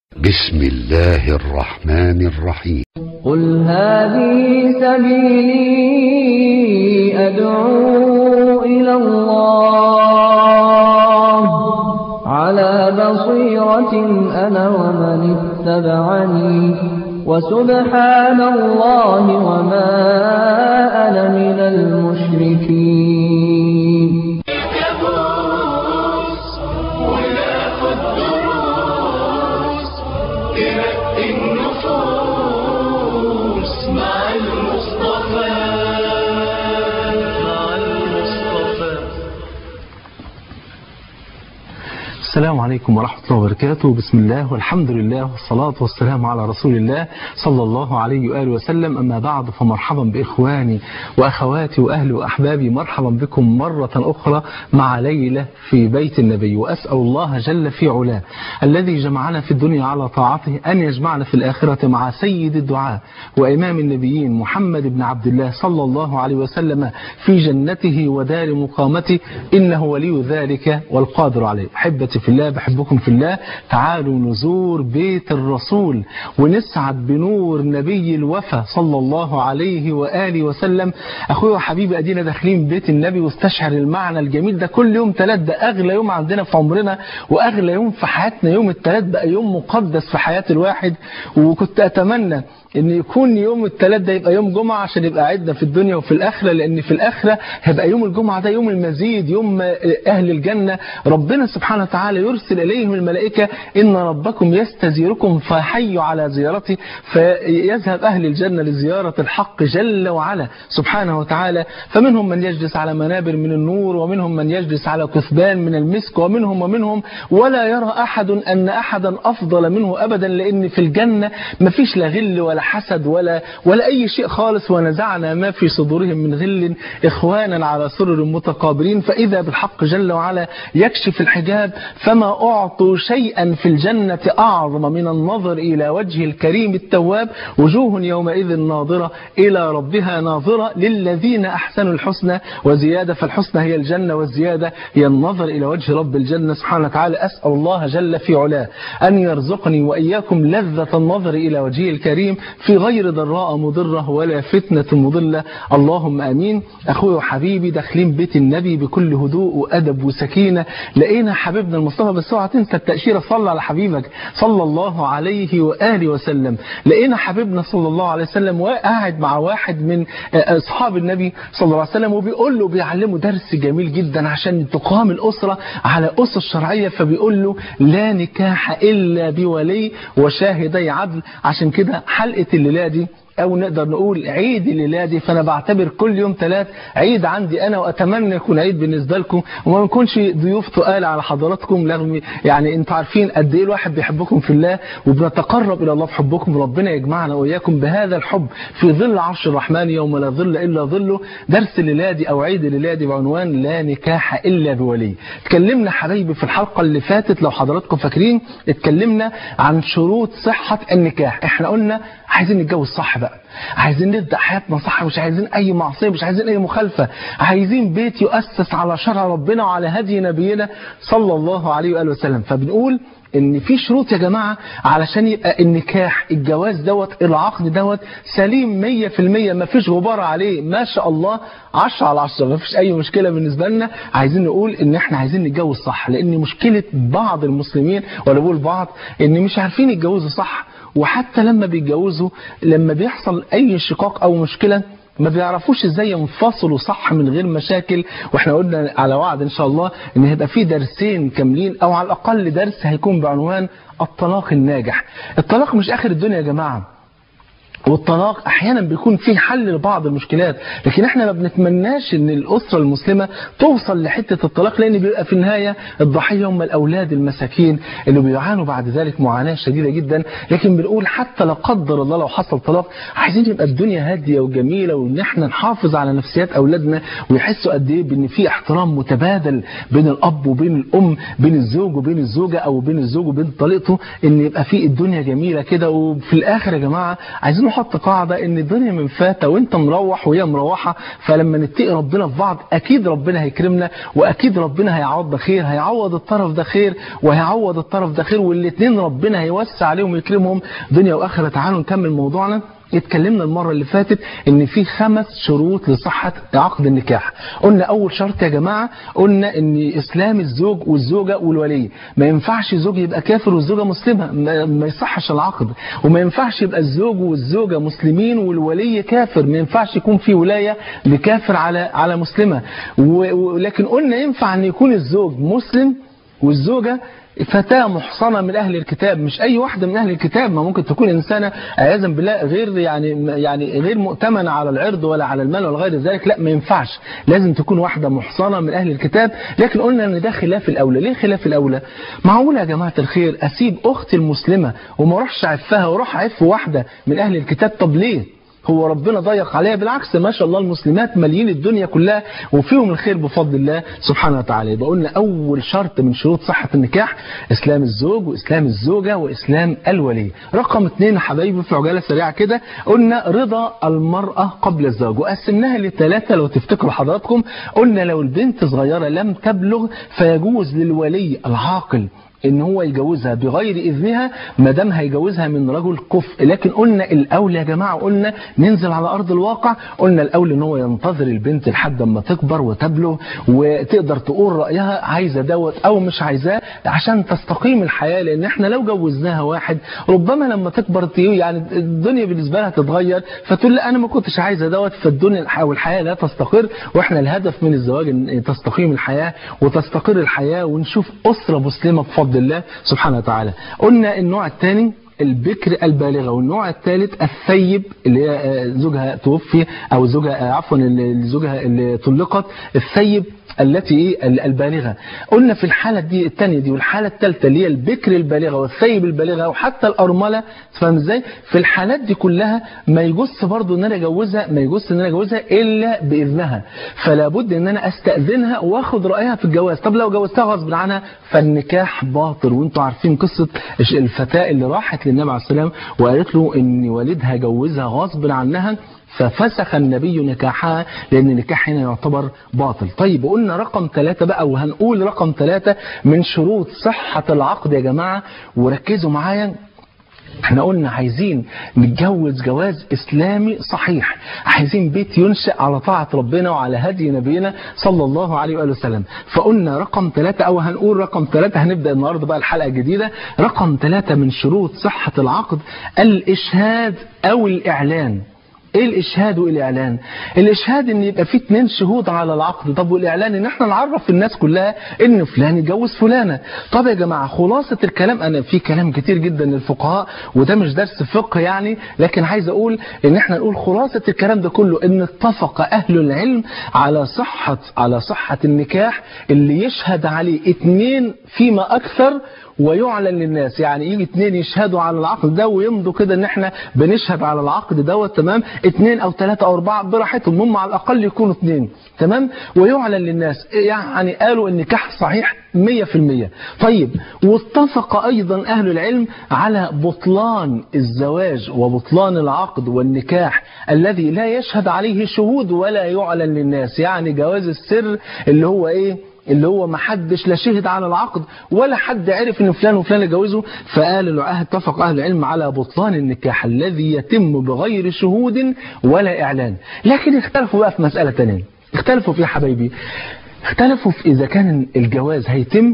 بسم الله الرحمن الرحيم قل هذه سبيلي أدعو إلى الله على بصيرة أنا ومن اتبعني وسبحان الله وما أنا من المشركين كابوس وناخد دروس ترقي النفوس مع المصطفى مع المصطفى السلام عليكم ورحمة الله وبركاته بسم الله والحمد لله والصلاة والسلام على رسول الله صلى الله عليه وآله وسلم أما بعد فمرحبا بإخواني وأخواتي وأهلي وأحبابي مرحبا بكم مرة أخرى مع ليلة في بيت النبي وأسأل الله جل في علاه الذي جمعنا في الدنيا على طاعته أن يجمعنا في الآخرة مع سيد الدعاء وإمام النبيين محمد بن عبد الله صلى الله عليه وسلم في جنته ودار مقامته إنه ولي ذلك والقادر عليه أحبتي في الله بحبكم في الله تعالوا نزور بيت الرسول ونسعد بنور نبي الوفا صلى الله عليه وآله وسلم أخوي وحبيبي أدينا داخلين بيت النبي واستشعر المعنى الجميل ده كل يوم ثلاث ده أغلى يوم عندنا في عمرنا وأغلى يوم في حياتنا يوم الثلاث بقى يوم مقدس في حياة الواحد وكنت أتمنى ان يكون يوم الثلاث ده يبقى يوم جمعة عشان يبقى عدنا في الدنيا وفي الآخرة لأن في الآخرة هيبقى يوم الجمعة ده يوم المزيد يوم أهل الجنة ربنا سبحانه وتعالى يرسل إليهم الملائكة إن ربكم يستزيركم فحيوا على زيارته فيذهب أهل الجنة لزيارة الحق جل وعلا سبحانه وتعالى فمنهم من يجلس على منابر من النور ومنهم من يجلس على كثبان من المسك ومنهم ومنهم ولا يرى أحد أن أحدا أفضل منه أبدا لأن في الجنة مفيش لا غل ولا حسد ولا ولا أي شيء خالص ونزعنا ما في صدورهم من غل إخوانا على سرر متقابلين فإذا بالحق جل وعلا يكشف الحجاب فما أعطوا شيئا في الجنة أعظم من النظر إلى وجه الكريم التواب وجوه يومئذ ناظرة إلى ربها ناظرة للذين أحسنوا الحسنى وزيادة فالحسنى هي الجنة والزيادة هي النظر إلى وجه رب الجنة سبحانه وتعالى أسأل الله جل في علاه أن يرزقني وإياكم لذة النظر إلى وجهه الكريم في غير ضراء مضرة ولا فتنة مضلة اللهم أمين أخوي وحبيبي داخلين بيت النبي بكل هدوء وأدب وسكينة لقينا حبيبنا المصطفى بس اوعى تنسى التأشيرة صلى على حبيبك صلى الله عليه وآله وسلم لقينا حبيبنا صلى الله عليه وسلم قاعد مع واحد من أصحاب النبي صلى الله عليه وسلم وبيقول له بيعلمه درس جميل جدا عشان تقام الأسرة على أسس شرعية فبيقول له لا نكاح إلا بولي وشاهدي عدل عشان كده حلقة الليلة دي او نقدر نقول عيد الليله دي فانا بعتبر كل يوم ثلاث عيد عندي انا واتمنى يكون عيد بالنسبه لكم وما نكونش ضيوف تقال على حضراتكم رغم يعني انتوا عارفين قد ايه الواحد بيحبكم في الله وبنتقرب الى الله بحبكم ربنا يجمعنا واياكم بهذا الحب في ظل عرش الرحمن يوم لا ظل الا ظله درس الليله دي او عيد الليله دي بعنوان لا نكاح الا بولي اتكلمنا حبايبي في الحلقه اللي فاتت لو حضراتكم فاكرين اتكلمنا عن شروط صحه النكاح احنا قلنا عايزين نتجوز صح بقى عايزين نبدا حياتنا صح مش عايزين اي معصيه مش عايزين اي مخالفه عايزين بيت يؤسس على شرع ربنا وعلى هدي نبينا صلى الله عليه واله وسلم فبنقول ان في شروط يا جماعه علشان يبقى النكاح الجواز دوت العقد دوت سليم 100% ما فيش غبار عليه ما شاء الله 10 على 10 ما فيش اي مشكله بالنسبه لنا عايزين نقول ان احنا عايزين نتجوز صح لان مشكله بعض المسلمين ولا بقول بعض ان مش عارفين يتجوزوا صح وحتى لما بيتجوزوا لما بيحصل اي شقاق او مشكله ما بيعرفوش ازاي ينفصلوا صح من غير مشاكل واحنا قلنا على وعد ان شاء الله ان هيبقى في درسين كاملين او على الاقل درس هيكون بعنوان الطلاق الناجح الطلاق مش اخر الدنيا يا جماعه والطلاق احيانا بيكون فيه حل لبعض المشكلات لكن احنا ما بنتمناش ان الاسره المسلمه توصل لحته الطلاق لان بيبقى في النهايه الضحيه هم الاولاد المساكين اللي بيعانوا بعد ذلك معاناه شديده جدا لكن بنقول حتى لا قدر الله لو حصل طلاق عايزين يبقى الدنيا هاديه وجميله وان احنا نحافظ على نفسيات اولادنا ويحسوا قد ايه بان في احترام متبادل بين الاب وبين الام بين الزوج وبين الزوجه او بين الزوج وبين طليقته ان يبقى في الدنيا جميله كده وفي الاخر يا جماعه عايزين نحط قاعده ان الدنيا من فاتة وانت مروح وهي مروحه فلما نتقي ربنا في بعض اكيد ربنا هيكرمنا واكيد ربنا هيعوض ده خير هيعوض الطرف ده خير وهيعوض الطرف ده خير والاثنين ربنا هيوسع عليهم ويكرمهم دنيا واخره تعالوا نكمل موضوعنا اتكلمنا المرة اللي فاتت ان في خمس شروط لصحة عقد النكاح قلنا اول شرط يا جماعة قلنا ان اسلام الزوج والزوجة والولي ما ينفعش زوج يبقى كافر والزوجة مسلمة ما, ما يصحش العقد وما ينفعش يبقى الزوج والزوجة مسلمين والولي كافر ما ينفعش يكون في ولاية لكافر على على مسلمة و- ولكن قلنا ينفع ان يكون الزوج مسلم والزوجة فتاة محصنة من أهل الكتاب مش أي واحدة من أهل الكتاب ما ممكن تكون إنسانة عياذا بالله غير يعني يعني غير مؤتمنة على العرض ولا على المال ولا غير ذلك لا ما ينفعش لازم تكون واحدة محصنة من أهل الكتاب لكن قلنا إن ده خلاف الأولى ليه خلاف الأولى؟ معقول يا جماعة الخير أسيب أختي المسلمة وما أروحش أعفها وأروح أعف واحدة من أهل الكتاب طب ليه؟ هو ربنا ضيق عليها بالعكس ما شاء الله المسلمات ماليين الدنيا كلها وفيهم الخير بفضل الله سبحانه وتعالى يبقى قلنا اول شرط من شروط صحه النكاح اسلام الزوج واسلام الزوجه واسلام الولي رقم اثنين يا حبايبي في عجاله سريعه كده قلنا رضا المراه قبل الزواج وقسمناها لثلاثه لو تفتكروا حضراتكم قلنا لو البنت صغيره لم تبلغ فيجوز للولي العاقل ان هو يجوزها بغير اذنها ما دام هيجوزها من رجل كفء لكن قلنا الاولى يا جماعه قلنا ننزل على ارض الواقع قلنا الاولى ان هو ينتظر البنت لحد ما تكبر وتبلغ وتقدر تقول رايها عايزه دوت او مش عايزاه عشان تستقيم الحياه لان احنا لو جوزناها واحد ربما لما تكبر ت- يعني الدنيا بالنسبه لها تتغير فتقول لا انا ما كنتش عايزه دوت فالدنيا الح- والحياه لا تستقر واحنا الهدف من الزواج ان تستقيم الحياه وتستقر الحياه ونشوف اسره مسلمه بفضل الله سبحانه وتعالى قلنا النوع الثاني البكر البالغة والنوع الثالث الثيب اللي هي آه، زوجها توفي أو زوجها آه، عفوا اللي زوجها اللي طلقت الثيب التي ايه ال- البالغه قلنا في الحاله دي الثانيه دي والحاله الثالثه اللي هي البكر البالغه والثيب البالغه وحتى الارمله تفهم ازاي في الحالات دي كلها ما يجوز برضو ان انا اجوزها ما يجوز ان انا اجوزها الا باذنها فلا بد ان انا استاذنها واخد رايها في الجواز طب لو جوزتها غصب عنها فالنكاح باطل وانتم عارفين قصه الش- الفتاه اللي راحت للنبي عليه السلام وقالت له ان والدها جوزها غصب عنها ففسخ النبي نكاحها لأن النكاح هنا يعتبر باطل طيب قلنا رقم ثلاثة بقى وهنقول رقم ثلاثة من شروط صحة العقد يا جماعة وركزوا معايا احنا قلنا عايزين نتجوز جواز اسلامي صحيح عايزين بيت ينشأ على طاعة ربنا وعلى هدي نبينا صلى الله عليه وآله وسلم فقلنا رقم ثلاثة او هنقول رقم ثلاثة هنبدأ النهاردة بقى الحلقة الجديدة رقم ثلاثة من شروط صحة العقد الاشهاد او الاعلان ايه الاشهاد والاعلان الاشهاد ان يبقى في اتنين شهود على العقد طب والاعلان ان احنا نعرف الناس كلها ان فلان يتجوز فلانه طب يا جماعه خلاصه الكلام انا في كلام كتير جدا للفقهاء وده مش درس فقه يعني لكن عايز اقول ان احنا نقول خلاصه الكلام ده كله ان اتفق اهل العلم على صحه على صحه النكاح اللي يشهد عليه اتنين فيما اكثر ويعلن للناس يعني يجي اتنين يشهدوا على العقد ده ويمضوا كده ان احنا بنشهد على العقد دوت تمام اتنين او ثلاثة او اربعة براحتهم هم على الاقل يكونوا اتنين تمام ويعلن للناس يعني قالوا النكاح صحيح 100% طيب واتفق ايضا اهل العلم على بطلان الزواج وبطلان العقد والنكاح الذي لا يشهد عليه شهود ولا يعلن للناس يعني جواز السر اللي هو ايه اللي هو ما حدش لا شهد على العقد ولا حد عرف ان فلان وفلان اتجوزوا فقال العهد اتفق اهل العلم على بطلان النكاح الذي يتم بغير شهود ولا اعلان لكن اختلفوا بقى في مساله ثانيه اختلفوا في يا حبايبي اختلفوا في اذا كان الجواز هيتم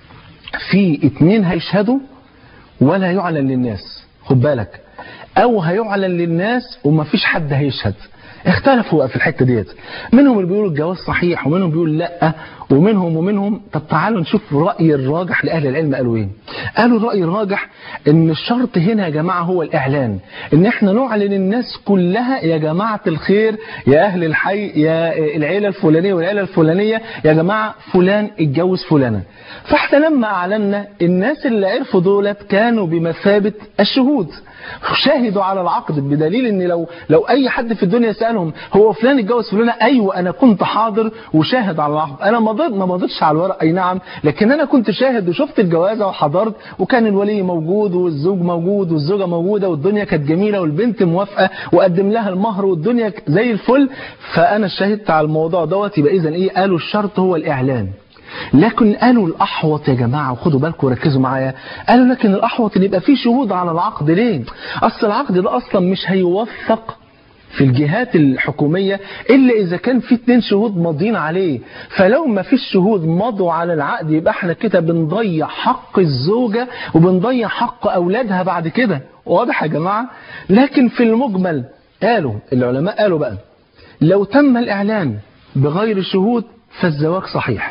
في اتنين هيشهدوا ولا يعلن للناس خد بالك او هيعلن للناس ومفيش حد هيشهد اختلفوا بقى في الحته ديت منهم اللي بيقولوا الجواز صحيح ومنهم بيقول لا ومنهم ومنهم طب تعالوا نشوف راي الراجح لاهل العلم قالوا ايه قالوا الراي الراجح ان الشرط هنا يا جماعه هو الاعلان ان احنا نعلن الناس كلها يا جماعه الخير يا اهل الحي يا العيله الفلانيه والعيله الفلانيه يا جماعه فلان اتجوز فلانه فاحنا لما اعلنا الناس اللي عرفوا دولت كانوا بمثابه الشهود شاهدوا على العقد بدليل ان لو لو اي حد في الدنيا سال سالهم هو فلان اتجوز فلانه ايوه انا كنت حاضر وشاهد على العقد انا ما ضد ما مضيتش على الورق اي نعم لكن انا كنت شاهد وشفت الجوازه وحضرت وكان الولي موجود والزوج موجود والزوجه موجوده والدنيا كانت جميله والبنت موافقه وقدم لها المهر والدنيا زي الفل فانا شهدت على الموضوع دوت يبقى اذا ايه قالوا الشرط هو الاعلان لكن قالوا الأحوط يا جماعة وخدوا بالكم وركزوا معايا قالوا لكن الأحوط اللي يبقى فيه شهود على العقد ليه أصل العقد ده أصلا مش هيوثق في الجهات الحكومية إلا إذا كان في اتنين شهود ماضيين عليه فلو ما فيش شهود مضوا على العقد يبقى احنا كده بنضيع حق الزوجة وبنضيع حق أولادها بعد كده واضح يا جماعة لكن في المجمل قالوا العلماء قالوا بقى لو تم الإعلان بغير شهود فالزواج صحيح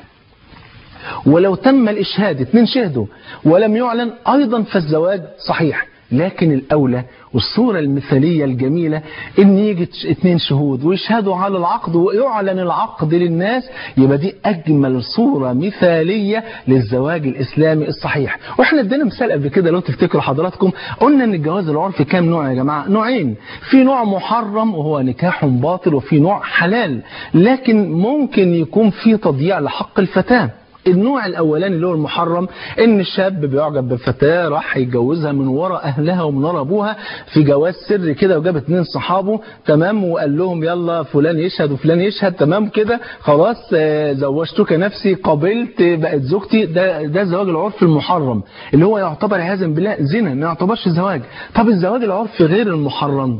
ولو تم الإشهاد اتنين شهدوا ولم يعلن أيضا فالزواج صحيح لكن الأولى والصورة المثالية الجميلة إن يجي اتنين شهود ويشهدوا على العقد ويعلن العقد للناس يبقى دي أجمل صورة مثالية للزواج الإسلامي الصحيح وإحنا ادينا مثال قبل كده لو تفتكروا حضراتكم قلنا إن الجواز العرفي كام نوع يا جماعة نوعين في نوع محرم وهو نكاح باطل وفي نوع حلال لكن ممكن يكون في تضييع لحق الفتاة النوع الاولاني اللي هو المحرم ان الشاب بيعجب بفتاه راح يتجوزها من ورا اهلها ومن ورا ابوها في جواز سري كده وجاب اتنين صحابه تمام وقال لهم يلا فلان يشهد وفلان يشهد تمام كده خلاص آه، زوجتك نفسي قبلت بقت زوجتي ده ده الزواج العرفي المحرم اللي هو يعتبر عياذا بالله زنا ما يعتبرش زواج طب الزواج العرفي غير المحرم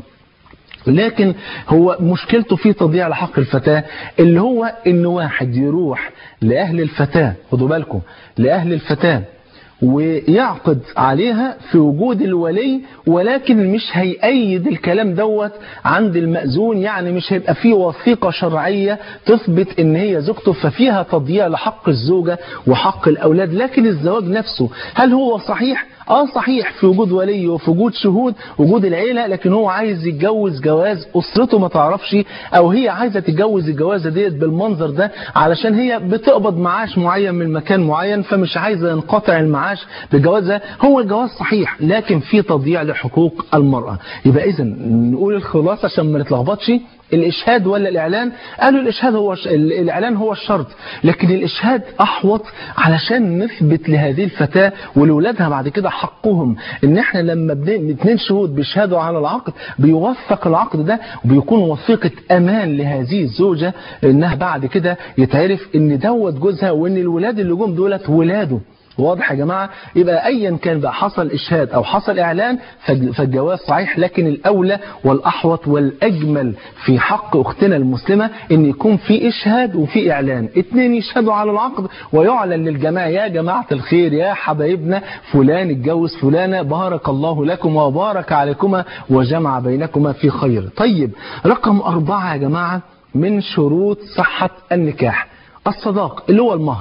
لكن هو مشكلته في تضييع لحق الفتاة اللي هو ان واحد يروح لأهل الفتاة خدوا بالكم لأهل الفتاة ويعقد عليها في وجود الولي ولكن مش هيأيد الكلام دوت عند المأذون يعني مش هيبقى فيه وثيقة شرعية تثبت ان هي زوجته ففيها تضييع لحق الزوجة وحق الأولاد لكن الزواج نفسه هل هو صحيح؟ اه صحيح في وجود ولي وفي وجود شهود وجود العيله لكن هو عايز يتجوز جواز اسرته ما تعرفش او هي عايزه تتجوز الجوازه ديت بالمنظر ده علشان هي بتقبض معاش معين من مكان معين فمش عايزه ينقطع المعاش بالجواز هو الجواز صحيح لكن في تضييع لحقوق المراه يبقى اذا نقول الخلاصه عشان ما نتلخبطش الإشهاد ولا الإعلان قالوا الإشهاد هو ش... الإعلان هو الشرط لكن الإشهاد أحوط علشان نثبت لهذه الفتاة ولولادها بعد كده حقهم إن إحنا لما بن... اتنين شهود بيشهدوا على العقد بيوثق العقد ده وبيكون وثيقة أمان لهذه الزوجة إنها بعد كده يتعرف إن دوت جوزها وإن الولاد اللي جم دولت ولاده واضح يا جماعة يبقى أيا كان بقى حصل إشهاد أو حصل إعلان فالج- فالجواز صحيح لكن الأولى والأحوط والأجمل في حق أختنا المسلمة إن يكون في إشهاد وفي إعلان اتنين يشهدوا على العقد ويعلن للجماعة يا جماعة الخير يا حبايبنا فلان اتجوز فلانة بارك الله لكم وبارك عليكما وجمع بينكما في خير طيب رقم أربعة يا جماعة من شروط صحة النكاح الصداق اللي هو المهر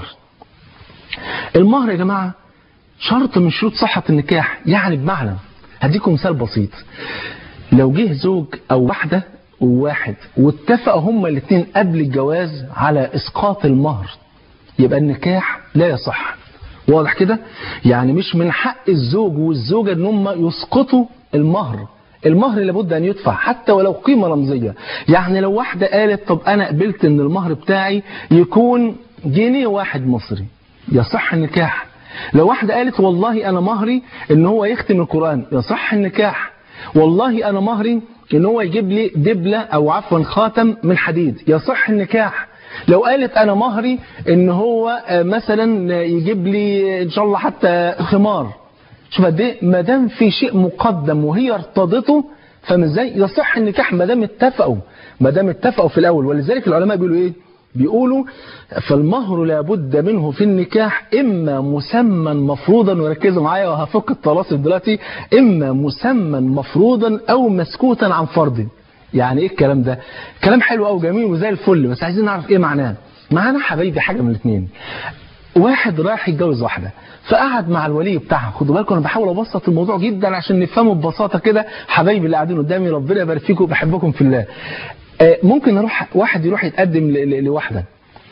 المهر يا جماعة شرط من شروط صحة النكاح يعني بمعنى هديكم مثال بسيط لو جه زوج أو واحدة وواحد واتفقوا هما الاثنين قبل الجواز على إسقاط المهر يبقى النكاح لا يصح واضح كده يعني مش من حق الزوج والزوجة ان هم يسقطوا المهر المهر لابد ان يدفع حتى ولو قيمة رمزية يعني لو واحدة قالت طب انا قبلت ان المهر بتاعي يكون جنيه واحد مصري يصح النكاح لو واحدة قالت والله انا مهري ان هو يختم القرآن يصح النكاح والله انا مهري ان هو يجيب لي دبلة او عفوا خاتم من حديد يصح النكاح لو قالت انا مهري ان هو آه، مثلا يجيب لي ان شاء الله حتى خمار شوف قد ايه ما دام في شيء مقدم وهي ارتضته فمن ازاي يصح النكاح ما دام اتفقوا ما دام اتفقوا في الاول ولذلك العلماء بيقولوا ايه بيقولوا فالمهر لابد منه في النكاح اما مسمى مفروضا وركزوا معايا وهفك الطلاسم دلوقتي اما مسمى مفروضا او مسكوتا عن فرض يعني ايه الكلام ده كلام حلو قوي جميل وزي الفل بس عايزين نعرف ايه معناه معناه حبايبي حاجه من الاثنين واحد رايح يتجوز واحده فقعد مع الولي بتاعها خدوا بالكم انا بحاول ابسط الموضوع جدا عشان نفهمه ببساطه كده حبايبي اللي قاعدين قدامي ربنا يبارك فيكم بحبكم في الله آه، ممكن اروح واحد يروح يتقدم ل- ل- لواحده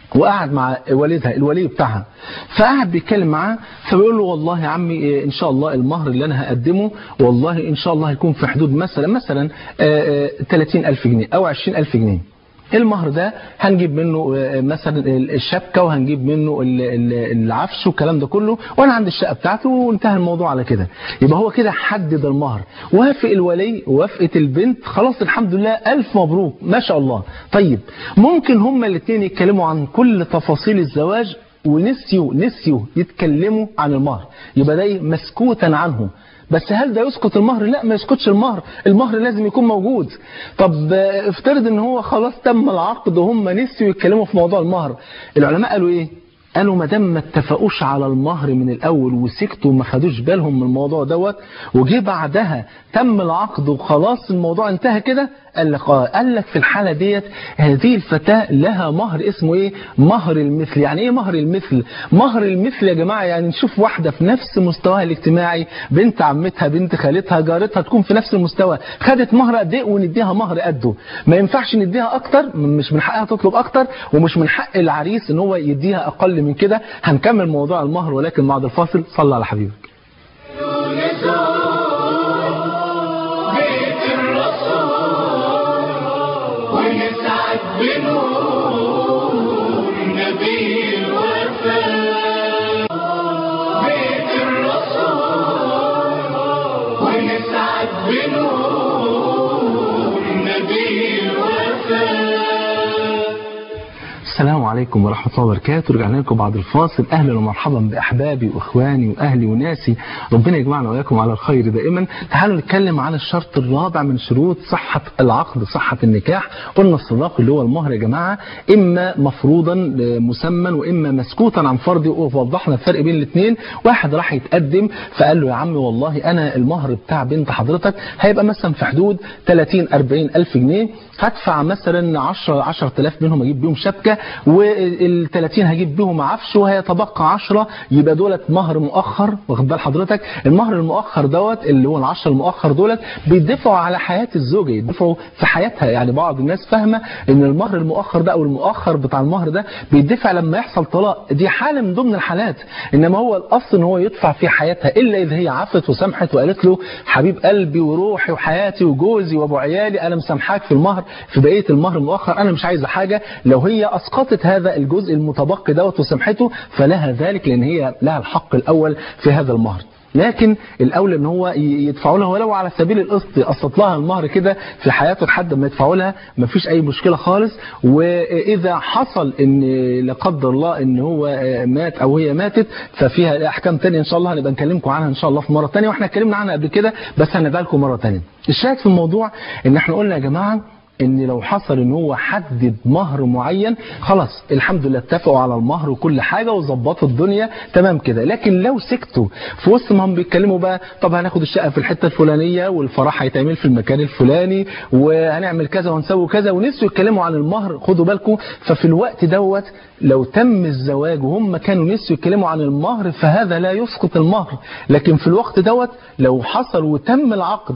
وقعد مع والدها الولي بتاعها فقعد بيتكلم معاه فبيقول له والله يا عمي إيه ان شاء الله المهر اللي انا هقدمه والله ان شاء الله هيكون في حدود مثلا مثلا 30000 جنيه او 20000 جنيه المهر ده هنجيب منه آه، مثلا الشبكه وهنجيب منه ال- ال- العفش والكلام ده كله وانا عندي الشقه بتاعته وانتهى الموضوع على كده يبقى هو كده حدد المهر وافق الولي وافقت البنت خلاص الحمد لله الف مبروك ما شاء الله طيب ممكن هما الاثنين يتكلموا عن كل تفاصيل الزواج ونسيوا نسيوا يتكلموا عن المهر يبقى ده إيه؟ مسكوتا عنه بس هل ده يسقط المهر؟ لا ما يسقطش المهر، المهر لازم يكون موجود. طب آه، افترض ان هو خلاص تم العقد وهم نسيوا يتكلموا في موضوع المهر. العلماء قالوا ايه؟ قالوا ما دام ما اتفقوش على المهر من الاول وسكتوا وما خدوش بالهم من الموضوع دوت وجه بعدها تم العقد وخلاص الموضوع انتهى كده قال لك اه قال لك في الحاله ديت هذه الفتاه لها مهر اسمه ايه؟ مهر المثل، يعني ايه مهر المثل؟ مهر المثل يا جماعه يعني نشوف واحده في نفس مستواها الاجتماعي بنت عمتها بنت خالتها جارتها تكون في نفس المستوى، خدت مهر قد ايه ونديها مهر قده، ما ينفعش نديها اكتر مش من حقها تطلب اكتر ومش من حق العريس ان هو يديها اقل من كده، هنكمل موضوع المهر ولكن بعد الفاصل صلى على حبيبك. بيت الرسول ونسعد بنور نبي الوفاء بيت الرسول ونسعد بنور نبي الوفاء السلام عليكم ورحمة الله وبركاته رجعنا لكم بعد الفاصل أهلا ومرحبا بأحبابي وإخواني وأهلي وناسي ربنا يجمعنا وإياكم على الخير دائما تعالوا نتكلم على الشرط الرابع من شروط صحة العقد صحة النكاح قلنا الصداق اللي هو المهر يا جماعة إما مفروضا آه، مسمى وإما مسكوتا عن فرض ووضحنا الفرق بين الاثنين واحد راح يتقدم فقال له يا عم والله أنا المهر بتاع بنت حضرتك هيبقى مثلا في حدود 30 40 ألف جنيه هدفع مثلا 10 10000 منهم اجيب بيهم شبكه وال 30 هجيب بيهم عفش وهيتبقى 10 يبقى دولت مهر مؤخر واخد بال حضرتك المهر المؤخر دوت اللي هو ال 10 المؤخر دولت بيدفعوا على حياه الزوجه يدفعوا في حياتها يعني بعض الناس فاهمه ان المهر المؤخر ده او المؤخر بتاع المهر ده بيدفع لما يحصل طلاق دي حاله من ضمن الحالات انما هو الاصل ان هو يدفع في حياتها الا اذا هي عفت وسامحت وقالت له حبيب قلبي وروحي وحياتي وجوزي وابو عيالي انا مسامحاك في المهر في بقيه المهر المؤخر انا مش عايزه حاجه لو هي اسقطت هذا الجزء المتبقي دوت وسامحته فلها ذلك لان هي لها الحق الاول في هذا المهر لكن الاولى ان هو ي- يدفعوا لها ولو على سبيل القسط يقسط لها المهر كده في حياته لحد ما يدفعوا لها مفيش اي مشكله خالص واذا حصل ان لا قدر الله ان هو آه، مات او هي ماتت ففيها احكام تانية ان شاء الله هنبقى نكلمكم عنها ان شاء الله في مره تانية واحنا اتكلمنا عنها قبل كده بس هنبقى لكم مره تانية الشاهد في الموضوع ان احنا قلنا يا جماعه ان لو حصل ان هو حدد مهر معين خلاص الحمد لله اتفقوا على المهر وكل حاجه وظبطوا الدنيا تمام كده لكن لو سكتوا في وسط ما هم بيتكلموا بقى طب هناخد الشقه في الحته الفلانيه والفرح هيتعمل في المكان الفلاني وهنعمل كذا ونسوي كذا ونسوا يتكلموا عن المهر خدوا بالكم ففي الوقت دوت لو تم الزواج وهم كانوا نسوا يتكلموا عن المهر فهذا لا يسقط المهر لكن في الوقت دوت لو حصل وتم العقد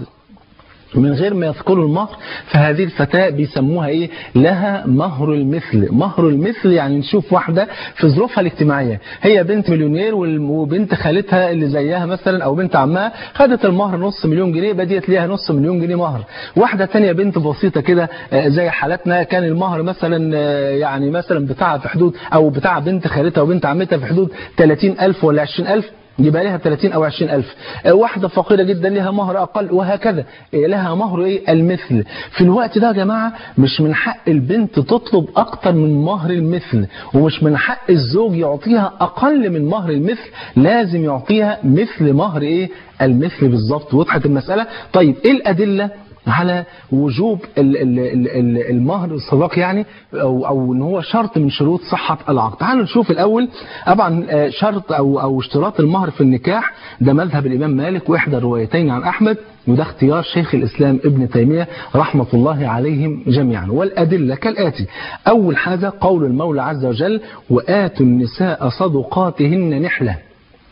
من غير ما يذكروا المهر فهذه الفتاة بيسموها ايه لها مهر المثل مهر المثل يعني نشوف واحدة في ظروفها الاجتماعية هي بنت مليونير وال- وبنت خالتها اللي زيها مثلا او بنت عمها خدت المهر نص مليون جنيه بديت ليها نص مليون جنيه مهر واحدة تانية بنت بسيطة كده آه، زي حالتنا كان المهر مثلا آه، يعني مثلا بتاعها في حدود او بتاع بنت خالتها وبنت عمتها في حدود 30000 ولا 20000 يبقى لها 30 او 20 الف آه، واحده فقيره جدا لها مهر اقل وهكذا آه، لها مهر ايه المثل في الوقت ده يا جماعه مش من حق البنت تطلب اكتر من مهر المثل ومش من حق الزوج يعطيها اقل من مهر المثل لازم يعطيها مثل مهر ايه المثل بالظبط وضحت المساله طيب ايه الادله على وجوب ال- ال- ال- ال- المهر الصداق يعني او او ان هو شرط من شروط صحه العقد. تعالوا نشوف الاول طبعا آه، شرط او او اشتراط المهر في النكاح ده مذهب الامام مالك واحدى الروايتين عن احمد وده اختيار شيخ الاسلام ابن تيميه رحمه الله عليهم جميعا والادله كالاتي اول حاجه قول المولى عز وجل واتوا النساء صدقاتهن نحله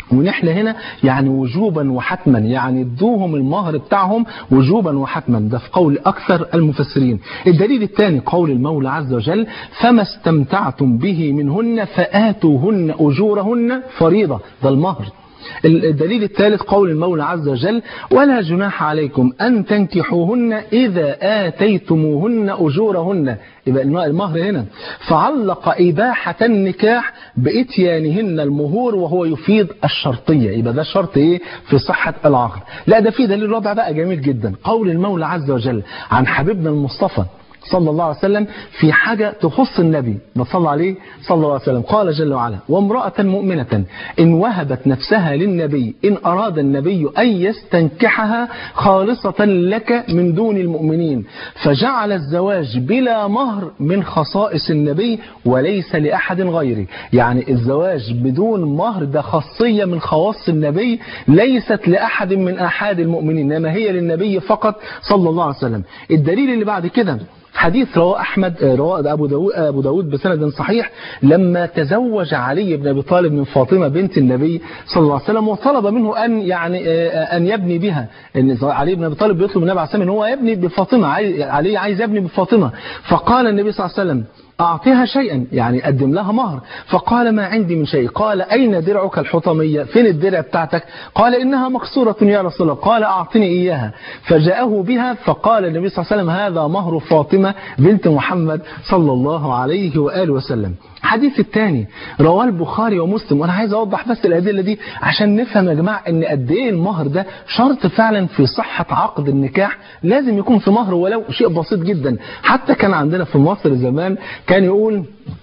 ونحن هنا يعني وجوبا وحتما يعني ادوهم المهر بتاعهم وجوبا وحتما ده في قول اكثر المفسرين الدليل الثاني قول المولى عز وجل فما استمتعتم به منهن فاتوهن اجورهن فريضه ده المهر الدليل الثالث قول المولى عز وجل ولا جناح عليكم أن تنكحوهن إذا آتيتموهن أجورهن يبقى المهر هنا فعلق إباحة النكاح بإتيانهن المهور وهو يفيد الشرطية يبقى ده شرط إيه في صحة العقد لا ده في دليل رابع بقى جميل جدا قول المولى عز وجل عن حبيبنا المصطفى صلى الله عليه وسلم في حاجة تخص النبي صلى عليه صلى الله عليه وسلم قال جل وعلا وامرأة مؤمنة إن وهبت نفسها للنبي إن أراد النبي أن يستنكحها خالصة لك من دون المؤمنين فجعل الزواج بلا مهر من خصائص النبي وليس لأحد غيره يعني الزواج بدون مهر ده خاصية من خواص النبي ليست لأحد من أحد المؤمنين إنما هي للنبي فقط صلى الله عليه وسلم الدليل اللي بعد كده حديث رواه أحمد رواه أبو داود, أبو داود بسند صحيح لما تزوج علي بن أبي طالب من فاطمة بنت النبي صلى الله عليه وسلم وطلب منه أن يعني أن يبني بها إن علي بن أبي طالب بيطلب النبي عليه الصلاة والسلام أن هو يبني بفاطمة علي عايز يبني بفاطمة فقال النبي صلى الله عليه وسلم أعطيها شيئا يعني قدم لها مهر فقال ما عندي من شيء قال أين درعك الحطمية فين الدرع بتاعتك قال إنها مكسورة يا رسول الله قال أعطني إياها فجاءه بها فقال النبي صلى الله عليه وسلم هذا مهر فاطمة بنت محمد صلى الله عليه وآله وسلم الحديث الثاني رواه البخاري ومسلم وانا عايز اوضح بس الادله دي عشان نفهم يا جماعه ان قد ايه المهر ده شرط فعلا في صحه عقد النكاح لازم يكون في مهر ولو شيء بسيط جدا حتى كان عندنا في مصر زمان كان يقول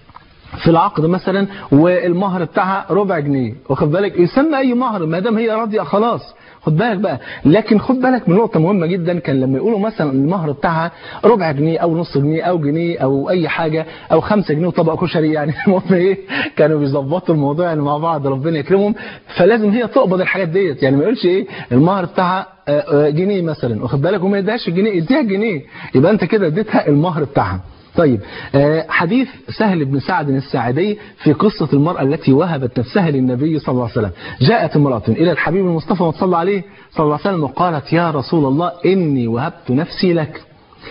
في العقد مثلا والمهر بتاعها ربع جنيه واخد بالك يسمى اي مهر ما دام هي راضيه خلاص خد بالك بقى لكن خد بالك من نقطه مهمه جدا كان لما يقولوا مثلا المهر بتاعها ربع جنيه او نص جنيه او جنيه او اي حاجه او خمسة جنيه وطبق كشري يعني المهم ايه كانوا بيظبطوا الموضوع يعني مع بعض ربنا يكرمهم فلازم هي تقبض الحاجات ديت يعني ما يقولش ايه المهر بتاعها جنيه مثلا واخد بالك وما يديهاش جنيه اديها جنيه يبقى انت كده اديتها المهر بتاعها طيب حديث سهل بن سعد الساعدي في قصة المرأة التي وهبت نفسها للنبي صلى الله عليه وسلم جاءت امرأة إلى الحبيب المصطفى وصلى عليه صلى الله عليه وسلم وقالت يا رسول الله إني وهبت نفسي لك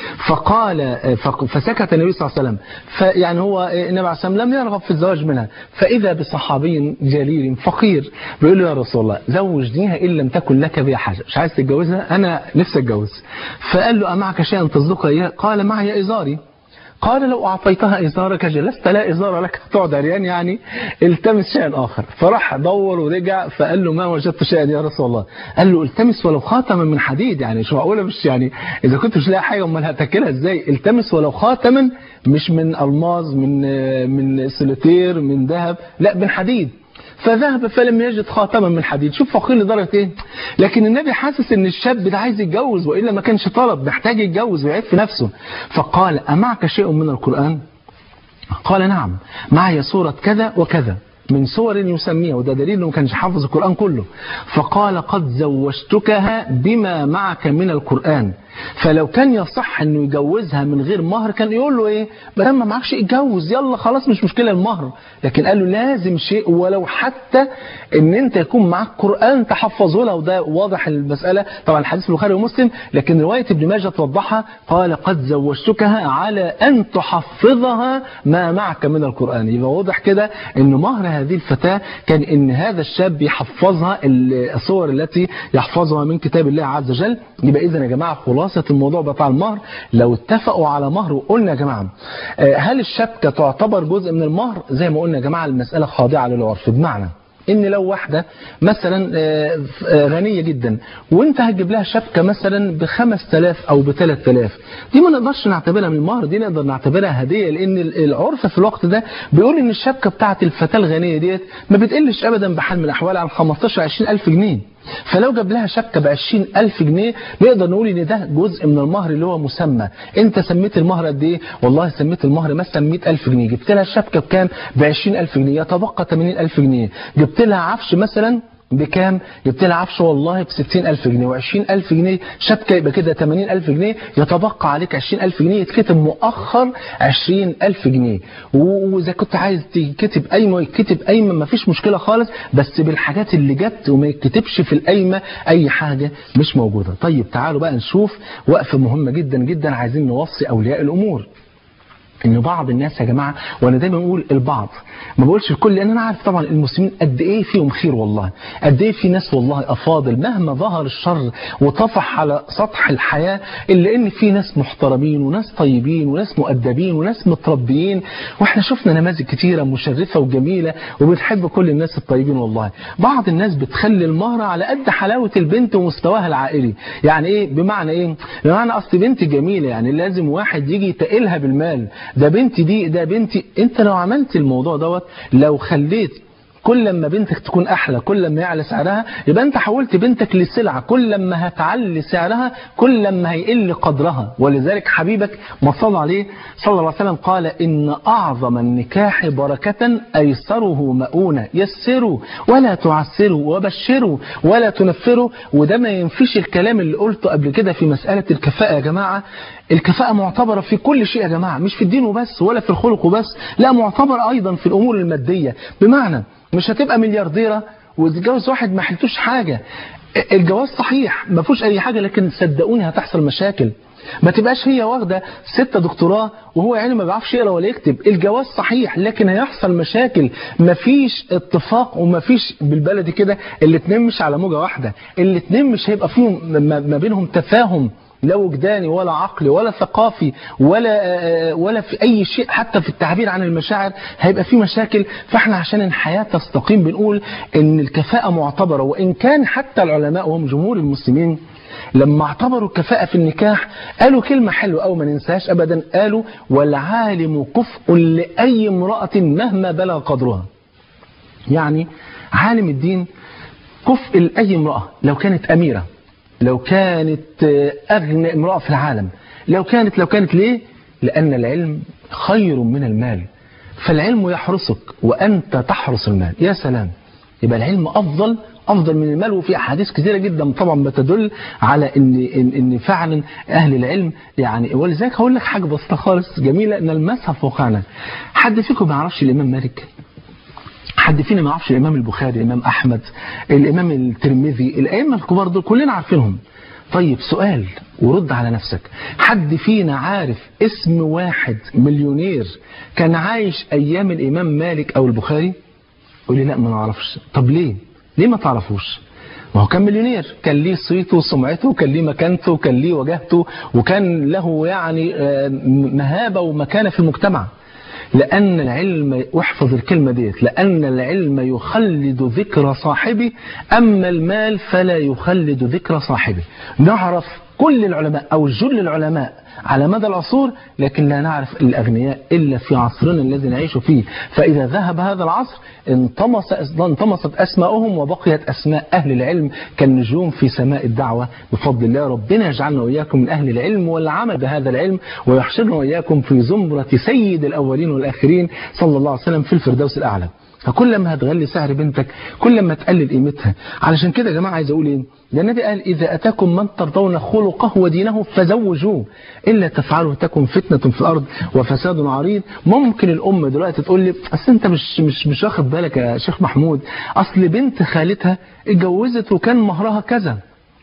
فقال فسكت النبي صلى الله عليه وسلم فيعني هو النبي عليه الصلاه والسلام لم يرغب في الزواج منها فاذا بصحابي جليل فقير بيقول له يا رسول الله زوجنيها ان لم تكن لك بها حاجه مش عايز تتجوزها انا نفسي اتجوز فقال له امعك شيئا تصدقها اياه قال معي ازاري قال لو أعطيتها إزارك جلست لا إزار لك تقعد عريان يعني التمس شيئا آخر فراح دور ورجع فقال له ما وجدت شيئا يا رسول الله قال له التمس ولو خاتما من حديد يعني مش معقولة مش يعني إذا كنت مش لاقي حاجة أمال هتاكلها إزاي التمس ولو خاتما مش من ألماظ من من سلوتير من ذهب لا من حديد فذهب فلم يجد خاتما من حديد شوف فقير لدرجه ايه لكن النبي حاسس ان الشاب ده عايز يتجوز والا ما كانش طلب محتاج يتجوز ويعيب في نفسه فقال امعك شيء من القران قال نعم معي سوره كذا وكذا من سور يسميها وده دليل انه ما كانش حافظ القران كله فقال قد زوجتكها بما معك من القران فلو كان يصح انه يجوزها من غير مهر كان يقول له ايه ما ما معكش اتجوز يلا خلاص مش مشكله المهر لكن قال له لازم شيء ولو حتى ان انت يكون معاك قران تحفظه له وده واضح المساله طبعا الحديث البخاري ومسلم لكن روايه ابن ماجه توضحها قال قد زوجتكها على ان تحفظها ما معك من القران يبقى واضح كده ان مهر هذه الفتاه كان ان هذا الشاب يحفظها الصور التي يحفظها من كتاب الله عز وجل يبقى اذا يا جماعه خلاصة الموضوع بتاع المهر لو اتفقوا على مهر وقلنا يا جماعة هل الشبكة تعتبر جزء من المهر زي ما قلنا يا جماعة المسألة خاضعة للعرف بمعنى ان لو واحدة مثلا غنية جدا وانت هتجيب لها شبكة مثلا ب 5000 او ب 3000 دي ما نقدرش نعتبرها من المهر دي نقدر نعتبرها هدية لان العرف في الوقت ده بيقول ان الشبكة بتاعت الفتاة الغنية ديت ما بتقلش ابدا بحال من الاحوال عن 15 20000 جنيه فلو جاب لها شبكة ب 20000 جنيه نقدر نقول ان ده جزء من المهر اللي هو مسمى انت سميت المهر قد ايه والله سميت المهر مثلا 100000 جنيه جبت لها الشبكة بكام ب 20000 جنيه يتبقى 80000 جنيه جبت لها عفش مثلا بكام جبت لي عفش والله ب 60000 جنيه و20000 جنيه شبكه يبقى كده 80000 جنيه يتبقى عليك 20000 جنيه يتكتب مؤخر 20000 جنيه و- واذا كنت عايز تكتب قايمه يتكتب قايمه ما فيش مشكله خالص بس بالحاجات اللي جت وما يتكتبش في القايمه اي حاجه مش موجوده طيب تعالوا بقى نشوف وقفه مهمه جدا جدا عايزين نوصي اولياء الامور ان بعض الناس يا جماعه وانا دايما بقول البعض ما بقولش الكل لان انا عارف طبعا المسلمين قد ايه فيهم خير والله قد ايه في ناس والله افاضل مهما ظهر الشر وطفح على سطح الحياه الا ان في ناس محترمين وناس طيبين وناس مؤدبين وناس متربيين واحنا شفنا نماذج كتيره مشرفه وجميله وبنحب كل الناس الطيبين والله بعض الناس بتخلي المهره على قد حلاوه البنت ومستواها العائلي يعني ايه بمعنى ايه بمعنى اصل بنت جميله يعني لازم واحد يجي يتقلها بالمال ده بنتي دي ده بنتي انت لو عملت الموضوع دوت لو خليت كل لما بنتك تكون احلى كل لما يعلى سعرها يبقى انت حولت بنتك لسلعه كل لما هتعلي سعرها كل لما هيقل قدرها ولذلك حبيبك ما صلى عليه صلى الله عليه وسلم قال ان اعظم النكاح بركه ايسره مؤونه يسروا ولا تعسروا وبشروا ولا تنفروا وده ما ينفيش الكلام اللي قلته قبل كده في مساله الكفاءه يا جماعه الكفاءة معتبرة في كل شيء يا جماعة مش في الدين وبس ولا في الخلق وبس لا معتبرة أيضا في الأمور المادية بمعنى مش هتبقى مليارديرة وتتجوز واحد ما حلتوش حاجة الجواز صحيح ما فيهوش أي حاجة لكن صدقوني هتحصل مشاكل ما تبقاش هي واخده ستة دكتوراه وهو يعني ما بيعرفش يقرا ولا يكتب الجواز صحيح لكن هيحصل مشاكل مفيش اتفاق ومفيش بالبلدي كده الاتنين مش على موجه واحده الاتنين مش هيبقى فيهم ما ما بينهم تفاهم لا وجداني ولا عقلي ولا ثقافي ولا ولا في اي شيء حتى في التعبير عن المشاعر هيبقى في مشاكل فاحنا عشان الحياه تستقيم بنقول ان الكفاءه معتبره وان كان حتى العلماء وهم جمهور المسلمين لما اعتبروا الكفاءة في النكاح قالوا كلمة حلوة أو ما ننساهاش أبدا قالوا والعالم كفء لأي امرأة مهما بلغ قدرها يعني عالم الدين كفء لأي امرأة لو كانت أميرة لو كانت أغنى امرأة في العالم لو كانت لو كانت ليه لأن العلم خير من المال فالعلم يحرسك وأنت تحرس المال يا سلام يبقى العلم أفضل أفضل من المال وفي أحاديث كثيرة جدا طبعا بتدل على إن إن, إن فعلا أهل العلم يعني ولذلك هقول لك حاجة بسيطة خالص جميلة نلمسها في واقعنا حد فيكم ما يعرفش الإمام مالك؟ حد فينا ما يعرفش الإمام البخاري الإمام أحمد الإمام الترمذي الأئمة الكبار دول كلنا عارفينهم طيب سؤال ورد على نفسك حد فينا عارف اسم واحد مليونير كان عايش أيام الإمام مالك أو البخاري يقول لي لا ما نعرفش طب ليه ليه ما تعرفوش ما هو كان مليونير كان ليه صيته وسمعته كان ليه مكانته وكان ليه وجهته وكان له يعني مهابة ومكانة في المجتمع لأن العلم واحفظ الكلمة ديت لأن العلم يخلد ذكر صاحبه أما المال فلا يخلد ذكر صاحبه نعرف كل العلماء أو جل العلماء على مدى العصور لكن لا نعرف الأغنياء إلا في عصرنا الذي نعيش فيه فإذا ذهب هذا العصر انطمس انطمست أسماؤهم وبقيت أسماء أهل العلم كالنجوم في سماء الدعوة بفضل الله ربنا يجعلنا وإياكم من أهل العلم والعمل بهذا العلم ويحشرنا وإياكم في زمرة سيد الأولين والآخرين صلى الله عليه وسلم في الفردوس الأعلى فكل ما هتغلي سعر بنتك كل ما تقلل قيمتها علشان كده يا جماعه عايز اقول ايه ده النبي قال اذا اتاكم من ترضون خلقه ودينه فزوجوه الا تفعلوا تكن فتنه في الارض وفساد عريض ممكن الام دلوقتي تقول لي اصل انت مش مش مش واخد بالك يا شيخ محمود اصل بنت خالتها اتجوزت وكان مهرها كذا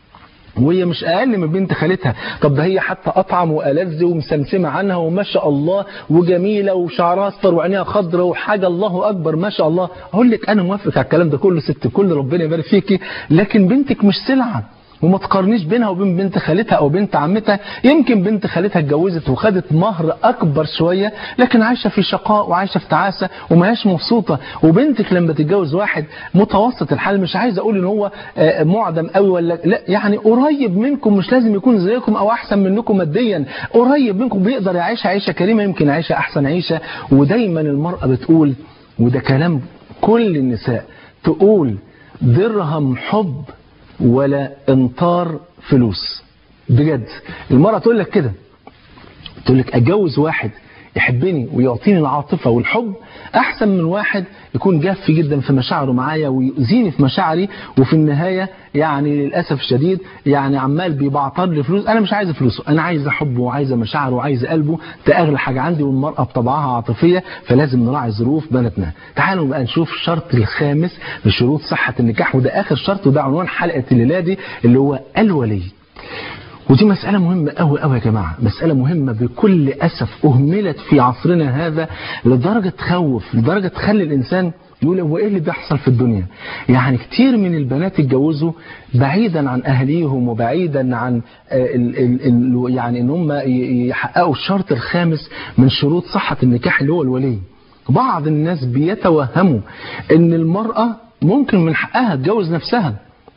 وهي مش اقل من بنت خالتها طب ده هي حتى اطعم والذ ومسمسمه عنها وما شاء الله وجميله وشعرها اصفر وعينيها خضراء وحاجه الله اكبر ما شاء الله اقول لك انا موافق على الكلام ده كله ست كل ربنا يبارك فيكي لكن بنتك مش سلعه وما تقارنيش بينها وبين بنت خالتها او بنت عمتها يمكن بنت خالتها اتجوزت وخدت مهر اكبر شويه لكن عايشه في شقاء وعايشه في تعاسه وما هياش مبسوطه وبنتك لما تتجوز واحد متوسط الحال مش عايز اقول ان هو معدم قوي ولا لا يعني قريب منكم مش لازم يكون زيكم او احسن منكم ماديا قريب منكم بيقدر يعيش عيشه كريمه يمكن يعيشها احسن عيشه ودايما المراه بتقول وده كلام كل النساء تقول درهم حب ولا انطار فلوس بجد المرأة تقول لك كده تقول لك اتجوز واحد يحبني ويعطيني العاطفة والحب أحسن من واحد يكون جاف جدا في مشاعره معايا ويؤذيني في مشاعري وفي النهاية يعني للأسف الشديد يعني عمال بيبعتر لي فلوس أنا مش عايز فلوسه أنا عايز حبه وعايز مشاعره وعايز قلبه ده أغلى حاجة عندي والمرأة بطبعها عاطفية فلازم نراعي ظروف بلدنا تعالوا بقى نشوف الشرط الخامس لشروط صحة النكاح وده آخر شرط وده عنوان حلقة الليلة دي اللي هو الولي ودي مسألة مهمة أوي أوي يا جماعة مسألة مهمة بكل أسف أهملت في عصرنا هذا لدرجة تخوف لدرجة تخلي الإنسان يقول هو ايه اللي بيحصل في الدنيا يعني كتير من البنات اتجوزوا بعيدا عن اهليهم وبعيدا عن ال ال ال يعني ان هم يحققوا الشرط الخامس من شروط صحة النكاح اللي هو الولي بعض الناس بيتوهموا ان المرأة ممكن من حقها تجوز نفسها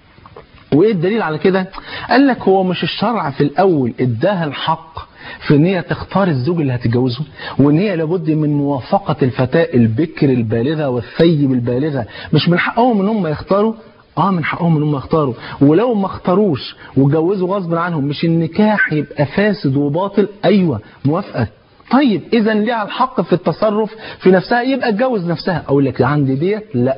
وايه الدليل على كده قال لك هو مش الشرع في الاول اداها الحق في ان هي تختار الزوج اللي هتتجوزه وان هي لابد من موافقه الفتاه البكر البالغه والثيب البالغه مش من حقهم ان هم يختاروا اه من حقهم ان هم يختاروا ولو ما اختاروش وجوزوا غصب عنهم مش النكاح يبقى فاسد وباطل ايوه موافقه طيب اذا ليها الحق في التصرف في نفسها يبقى اتجوز نفسها اقول لك عندي ديت لا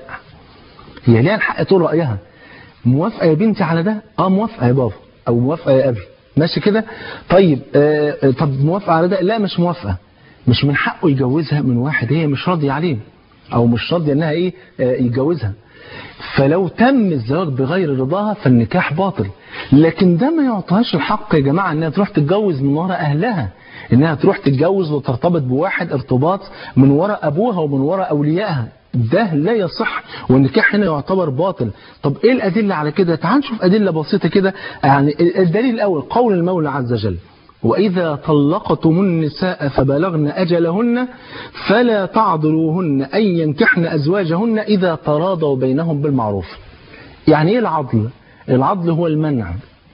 هي ليها الحق تقول رايها موافقه يا بنتي على ده اه موافقه يا بابا او موافقه يا ابي ماشي كده طيب آه طب موافقه على ده لا مش موافقه مش من حقه يجوزها من واحد هي مش راضيه عليه او مش راضيه انها ايه آه يتجوزها فلو تم الزواج بغير رضاها فالنكاح باطل لكن ده ما يعطيهاش الحق يا جماعه انها تروح تتجوز من وراء اهلها انها تروح تتجوز وترتبط بواحد ارتباط من وراء ابوها ومن وراء اوليائها ده لا يصح والنكاح هنا يعتبر باطل طب ايه الادله على كده تعال نشوف ادله بسيطه كده يعني الدليل الاول قول المولى عز وجل وإذا طلقتم النساء فبلغن أجلهن فلا تعضلوهن أن ينكحن أزواجهن إذا تراضوا بينهم بالمعروف يعني إيه العضل؟ العضل هو المنع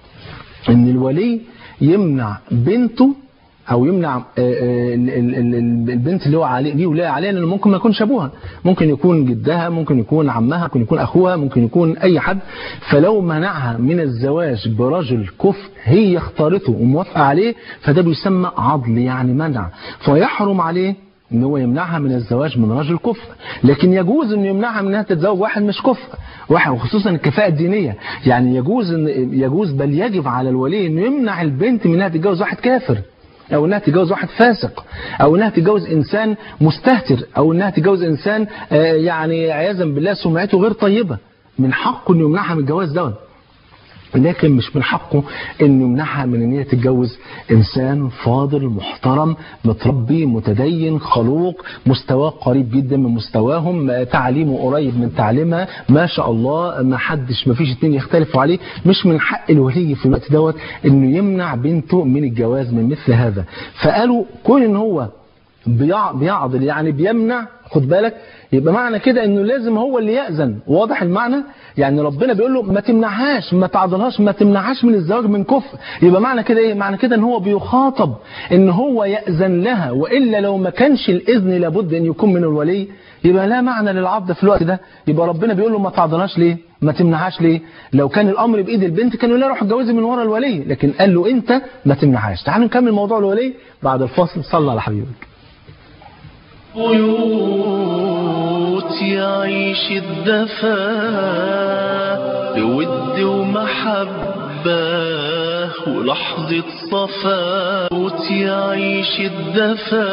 إن الولي يمنع بنته او يمنع البنت اللي هو عليه دي ولايه عليها لانه ممكن ما يكونش ابوها ممكن يكون جدها ممكن يكون عمها ممكن يكون اخوها ممكن يكون اي حد فلو منعها من الزواج برجل كفء هي اختارته وموافقه عليه فده بيسمى عضل يعني منع فيحرم عليه ان هو يمنعها من الزواج من رجل كفء لكن يجوز انه يمنعها من انها تتزوج واحد مش كفء واحد وخصوصا الكفاءه الدينيه يعني يجوز ان يجوز بل يجب على الولي انه يمنع البنت من انها تتجوز واحد كافر او انها تتجوز واحد فاسق او انها تتجوز انسان مستهتر او انها تتجوز انسان يعني عياذا بالله سمعته غير طيبه من حقه انه يمنعها من الجواز دوت لكن مش من حقه انه يمنعها من ان هي تتجوز انسان فاضل محترم متربي متدين خلوق مستواه قريب جدا من مستواهم تعليمه قريب من تعليمها ما شاء الله ما حدش ما فيش اتنين يختلفوا عليه مش من حق الولي في الوقت دوت انه يمنع بنته من الجواز من مثل هذا فقالوا كون ان هو بيعضل يعني بيمنع خد بالك يبقى معنى كده انه لازم هو اللي يأذن واضح المعنى يعني ربنا بيقول له ما تمنعهاش ما تعضلهاش ما تمنعهاش من الزواج من كفر يبقى معنى كده ايه معنى كده ان هو بيخاطب ان هو يأذن لها والا لو ما كانش الاذن لابد ان يكون من الولي يبقى لا معنى للعض في الوقت ده يبقى ربنا بيقول له ما تعضلهاش ليه ما تمنعهاش ليه لو كان الامر بايد البنت كانوا لا روح اتجوزي من ورا الولي لكن قال له انت ما تمنعهاش تعالوا نكمل موضوع الولي بعد الفاصل صلى على حبيبك بيوت يعيش الدفا بود ومحبة ولحظة صفا بيوت يعيش الدفا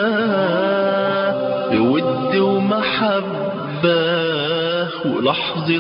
بود ومحبة ولحظة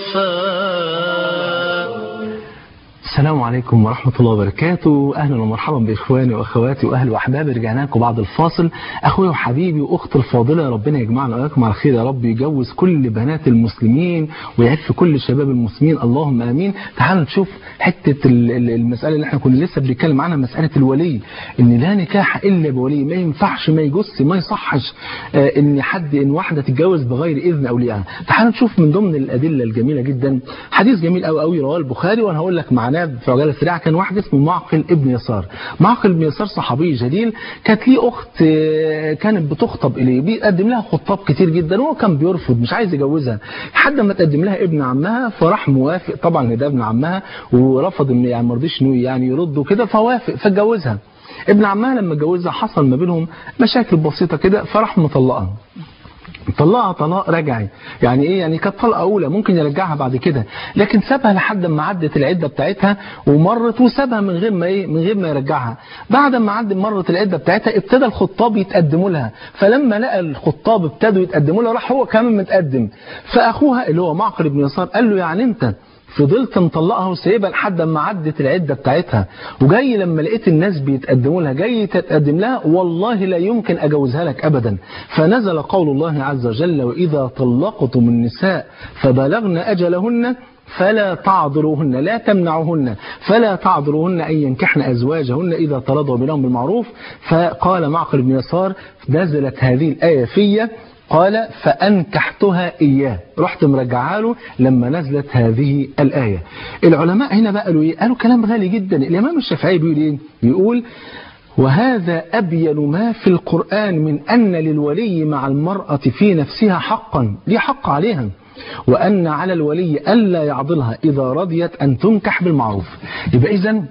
صفا السلام عليكم ورحمة الله وبركاته أهلا ومرحبا بإخواني وأخواتي وأهل وأحبابي رجعنا لكم بعد الفاصل أخويا وحبيبي وأختي الفاضلة ربنا يجمعنا وإياكم على خير يا رب يجوز كل بنات المسلمين ويعف كل شباب المسلمين اللهم آمين تعالوا نشوف حتة المسألة اللي احنا كنا لسه بنتكلم عنها مسألة الولي إن لا نكاح إلا بولي ما ينفعش ما يجوز ما يصحش آه إن حد إن واحدة تتجوز بغير إذن أوليائها تعالوا نشوف من ضمن الأدلة الجميلة جدا حديث جميل قوي قوي رواه البخاري وأنا هقول لك معناه في عجاله سريعه كان واحد اسمه معقل ابن يسار معقل ابن يسار صحابي جليل كانت ليه اخت كانت بتخطب اليه بيقدم لها خطاب كتير جدا وهو كان بيرفض مش عايز يجوزها لحد ما تقدم لها ابن عمها فراح موافق طبعا ان ده ابن عمها ورفض ان يعني ما رضيش انه يعني يرد وكده فوافق فاتجوزها ابن عمها لما اتجوزها حصل ما بينهم مشاكل بسيطه كده فراح مطلقها طلقها طلاق رجعي يعني ايه يعني كانت طلقه اولى ممكن يرجعها بعد كده لكن سابها لحد ما عدت العده بتاعتها ومرت وسابها من غير ما ايه من غير ما يرجعها بعد ما عدت مرت العده بتاعتها ابتدى الخطاب يتقدموا لها فلما لقى الخطاب ابتدوا يتقدموا لها راح هو كمان متقدم فاخوها اللي هو معقل بن يسار قال له يعني انت فضلت مطلقها وسايبها لحد ما عدت العده بتاعتها وجاي لما لقيت الناس بيتقدموا لها جاي تتقدم لها والله لا يمكن اجوزها لك ابدا فنزل قول الله عز وجل واذا طلقتم النساء فبلغن اجلهن فلا تعذروهن لا تمنعوهن فلا تعذروهن أن ينكحن أزواجهن إذا ترضوا بينهم بالمعروف فقال معقل بن يسار نزلت هذه الآية فيا قال فأنكحتها إياه رحت مرجعها له لما نزلت هذه الآية العلماء هنا بقى قالوا إيه قالوا كلام غالي جدا الإمام الشافعي بيقول إيه بيقول وهذا أبين ما في القرآن من أن للولي مع المرأة في نفسها حقا ليه حق عليها وأن على الولي ألا يعضلها إذا رضيت أن تنكح بالمعروف يبقى إذن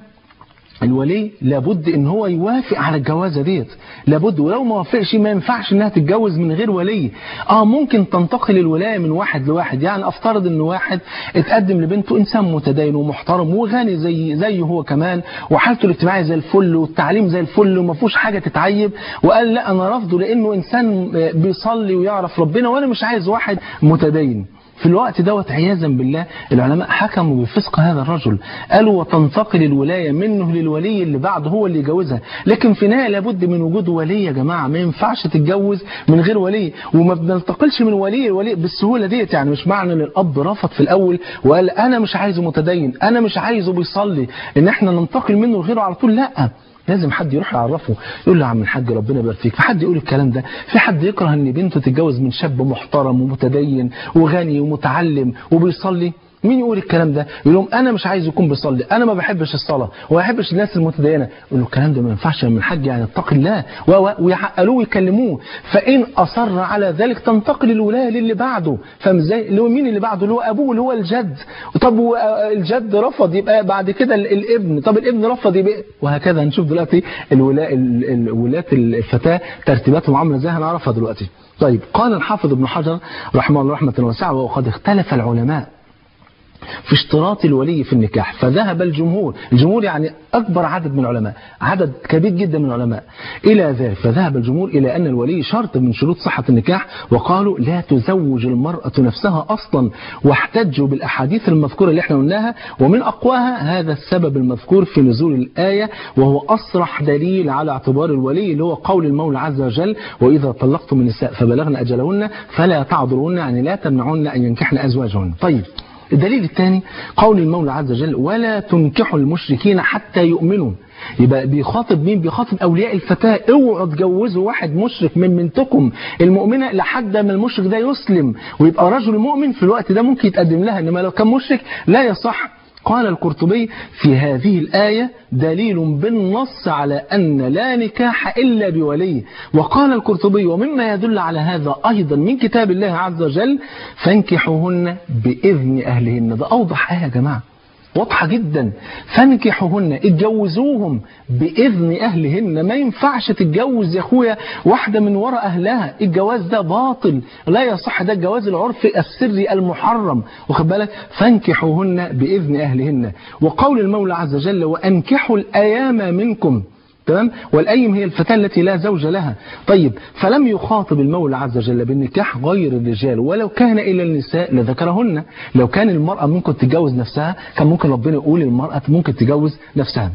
الولي لابد ان هو يوافق على الجوازه ديت لابد ولو ما وافقش ما ينفعش انها تتجوز من غير ولي اه ممكن تنتقل الولايه من واحد لواحد يعني افترض ان واحد اتقدم لبنته انسان متدين ومحترم وغني زي زيه هو كمان وحالته الاجتماعيه زي الفل والتعليم زي الفل وما فيهوش حاجه تتعيب وقال لا انا رافضه لانه انسان بيصلي ويعرف ربنا وانا مش عايز واحد متدين في الوقت دوت عياذا بالله العلماء حكموا بفسق هذا الرجل قالوا وتنتقل الولاية منه للولي اللي بعده هو اللي يجوزها لكن في النهاية لابد من وجود ولي يا جماعة ما ينفعش تتجوز من غير ولي وما بننتقلش من ولي لولي بالسهولة ديت يعني مش معنى ان الاب رفض في الاول وقال انا مش عايزه متدين انا مش عايزه بيصلي ان احنا ننتقل منه لغيره على طول لا لازم حد يروح يعرفه يقول له يا عم الحاج ربنا يبارك فيك في حد يقول الكلام ده في حد يكره ان بنته تتجوز من شاب محترم ومتدين وغني ومتعلم وبيصلي مين يقول الكلام ده يقول لهم انا مش عايز يكون بيصلي انا ما بحبش الصلاه وما بحبش الناس المتدينه يقول له الكلام ده ما ينفعش من الحاج يعني اتق الله ويعقلوه ويكلموه فان اصر على ذلك تنتقل الولايه للي بعده فاهم ازاي اللي هو مين اللي بعده اللي هو ابوه اللي هو الجد طب الجد رفض يبقى بعد كده الابن طب الابن رفض يبقى وهكذا هنشوف دلوقتي الولاء ولاة الفتاه ترتيباتهم عامله ازاي هنعرفها دلوقتي طيب قال الحافظ ابن حجر رحمه الله رحمه واسعه وقد اختلف العلماء في اشتراط الولي في النكاح فذهب الجمهور الجمهور يعني أكبر عدد من العلماء عدد كبير جدا من العلماء إلى ذلك فذهب الجمهور إلى أن الولي شرط من شروط صحة النكاح وقالوا لا تزوج المرأة نفسها أصلا واحتجوا بالأحاديث المذكورة اللي احنا قلناها ومن أقواها هذا السبب المذكور في نزول الآية وهو أصرح دليل على اعتبار الولي اللي هو قول المولى عز وجل وإذا طلقتم النساء فبلغن أجلهن فلا تعذرون يعني لا تمنعون أن ينكحن أزواجهن طيب الدليل الثاني قول المولى عز وجل ولا تنكحوا المشركين حتى يؤمنوا يبقى بيخاطب مين بيخاطب اولياء الفتاه اوعوا تجوزوا واحد مشرك من بنتكم المؤمنه لحد ما المشرك ده يسلم ويبقى رجل مؤمن في الوقت ده ممكن يتقدم لها انما لو كان مشرك لا يصح قال القرطبي في هذه الآية دليل بالنص على أن لا نكاح إلا بولي وقال القرطبي ومما يدل على هذا أيضا من كتاب الله عز وجل فانكحوهن بإذن أهلهن ده أوضح آية يا جماعة واضحة جدا فانكحوهن اتجوزوهم بإذن أهلهن ما ينفعش تتجوز يا أخويا واحدة من وراء أهلها الجواز ده باطل لا يصح ده الجواز العرفي السري المحرم واخد بالك فانكحوهن بإذن أهلهن وقول المولى عز وجل وأنكحوا الأيام منكم تمام والأيم هي الفتاة التي لا زوج لها طيب فلم يخاطب المولى عز وجل بالنكاح غير الرجال ولو كان إلى النساء لذكرهن لو كان المرأة ممكن تتجوز نفسها كان ممكن ربنا يقول المرأة ممكن تتجوز نفسها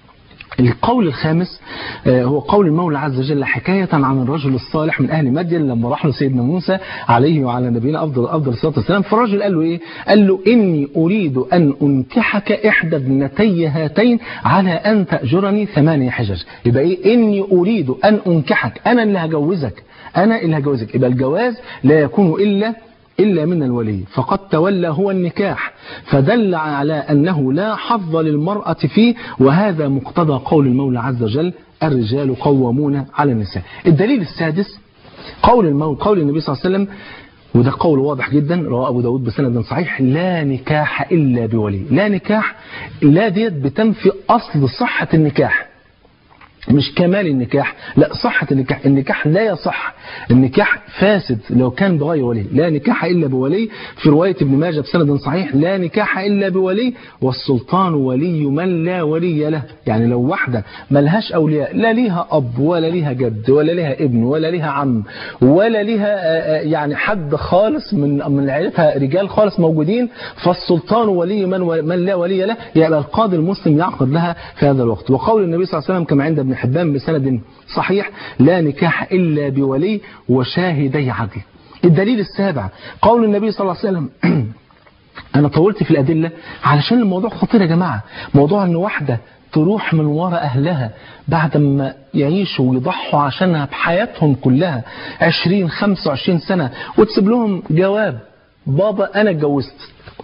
القول الخامس هو قول المولى عز وجل حكاية عن الرجل الصالح من أهل مدين لما راح له سيدنا موسى عليه وعلى نبينا أفضل أفضل الصلاة والسلام فالرجل قال له إيه؟ قال له إني أريد أن أنكحك إحدى ابنتي هاتين على أن تأجرني ثمانية حجج يبقى إيه؟ إني أريد أن أنكحك أنا اللي هجوزك أنا اللي هجوزك يبقى الجواز لا يكون إلا إلا من الولي فقد تولى هو النكاح فدل على أنه لا حظ للمرأة فيه وهذا مقتضى قول المولى عز وجل الرجال قوامون على النساء الدليل السادس قول المولى قول النبي صلى الله عليه وسلم وده قول واضح جدا رواه أبو داود بسند صحيح لا نكاح إلا بولي لا نكاح لا ديت بتنفي أصل صحة النكاح مش كمال النكاح لا صحة النكاح النكاح لا يصح النكاح فاسد لو كان بغير ولي لا نكاح إلا بولي في رواية ابن ماجه بسند صحيح لا نكاح إلا بولي والسلطان ولي من لا ولي له يعني لو واحدة ملهاش أولياء لا ليها أب ولا ليها جد ولا ليها ابن ولا ليها عم ولا ليها آه، آه، يعني حد خالص من من عيلتها رجال خالص موجودين فالسلطان ولي من من لا ولي له يبقى القاضي المسلم يعقد لها في هذا الوقت وقول النبي صلى الله عليه وسلم كما عند ابن حبان بسند صحيح لا نكاح إلا بولي وشاهدي عدل الدليل السابع قول النبي صلى الله عليه وسلم أنا طولت في الأدلة علشان الموضوع خطير يا جماعة موضوع أن واحدة تروح من وراء أهلها بعد ما يعيشوا ويضحوا عشانها بحياتهم كلها 20 25 سنة وتسيب لهم جواب بابا أنا اتجوزت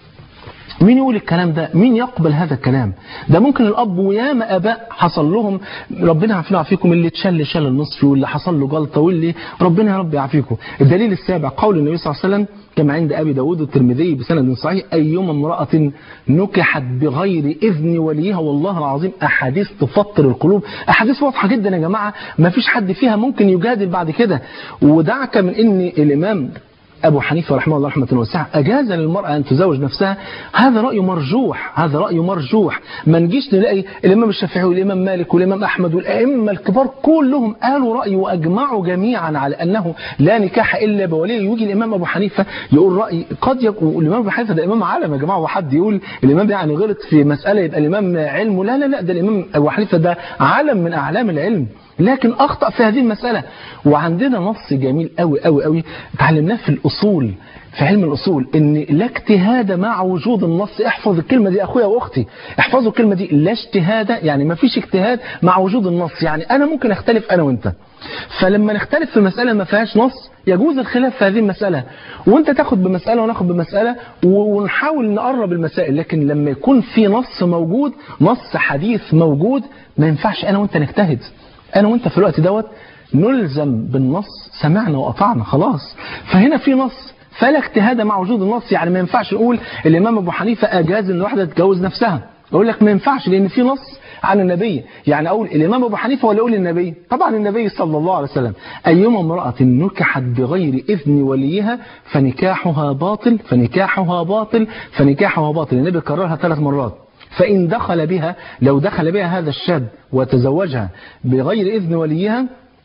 مين يقول الكلام ده مين يقبل هذا الكلام ده ممكن الاب وياما اباء حصل لهم ربنا يعافينا ويعافيكم اللي اتشل شال النصف واللي حصل له جلطه واللي ربنا يا رب يعافيكم الدليل السابع قول النبي صلى الله عليه وسلم كما عند ابي داود والترمذي بسند صحيح ايما امراه نكحت بغير اذن وليها والله العظيم احاديث تفطر القلوب احاديث واضحه جدا يا جماعه ما فيش حد فيها ممكن يجادل بعد كده ودعك من ان الامام أبو حنيفة رحمه الله رحمة واسعة أجاز للمرأة أن تزوج نفسها هذا رأي مرجوح هذا رأي مرجوح ما نجيش نلاقي الإمام الشافعي والإمام مالك والإمام أحمد والأئمة الكبار كلهم قالوا رأي وأجمعوا جميعا على أنه لا نكاح إلا بولي يجي الإمام أبو حنيفة يقول رأي قد يكون الإمام أبو حنيفة ده إمام عالم يا جماعة وحد يقول الإمام ده يعني غلط في مسألة يبقى الإمام علمه لا لا لا ده الإمام أبو حنيفة ده علم من أعلام العلم لكن أخطأ في هذه المسألة وعندنا نص جميل قوي قوي قوي اتعلمناه في الأصول في علم الأصول إن لا اجتهاد مع وجود النص احفظ الكلمة دي أخويا وأختي احفظوا الكلمة دي لا اجتهاد يعني ما فيش اجتهاد مع وجود النص يعني أنا ممكن أختلف أنا وأنت فلما نختلف في مسألة ما فيهاش نص يجوز الخلاف في هذه المسألة وانت تاخد بمسألة وناخد بمسألة ونحاول نقرب المسائل لكن لما يكون في نص موجود نص حديث موجود ما ينفعش أنا وانت نجتهد انا وانت في الوقت دوت نلزم بالنص سمعنا وأطعنا خلاص فهنا في نص فلا اجتهاد مع وجود النص يعني ما ينفعش نقول الإمام أبو حنيفة أجاز إن واحدة تتجوز نفسها أقول لك ما ينفعش لأن في نص عن النبي يعني أقول الإمام أبو حنيفة ولا أقول النبي طبعا النبي صلى الله عليه وسلم أيما امرأة نكحت بغير إذن وليها فنكاحها باطل فنكاحها باطل فنكاحها باطل النبي كررها ثلاث مرات فإن دخل بها لو دخل بها هذا الشاب وتزوجها بغير إذن وليها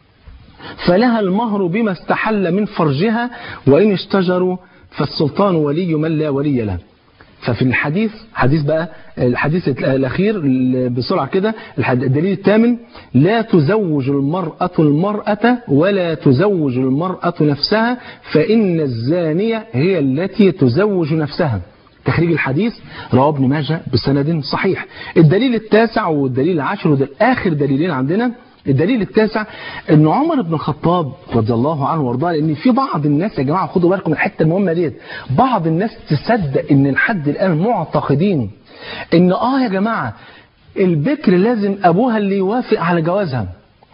فلها المهر بما استحل من فرجها وإن اشتجروا فالسلطان ولي من لا ولي له ففي الحديث حديث بقى الحديث الأخير بسرعة كده الدليل الثامن لا تزوج المرأة المرأة ولا تزوج المرأة نفسها فإن الزانية هي التي تزوج نفسها تخريج الحديث رواه ابن ماجه بسند صحيح الدليل التاسع والدليل العاشر وده آخر دليلين عندنا الدليل التاسع ان عمر بن الخطاب رضي الله عنه وارضاه لان في بعض الناس يا جماعه خدوا بالكم من الحته المهمه ديت بعض الناس تصدق ان لحد الان معتقدين ان اه يا جماعه البكر لازم ابوها اللي يوافق على جوازها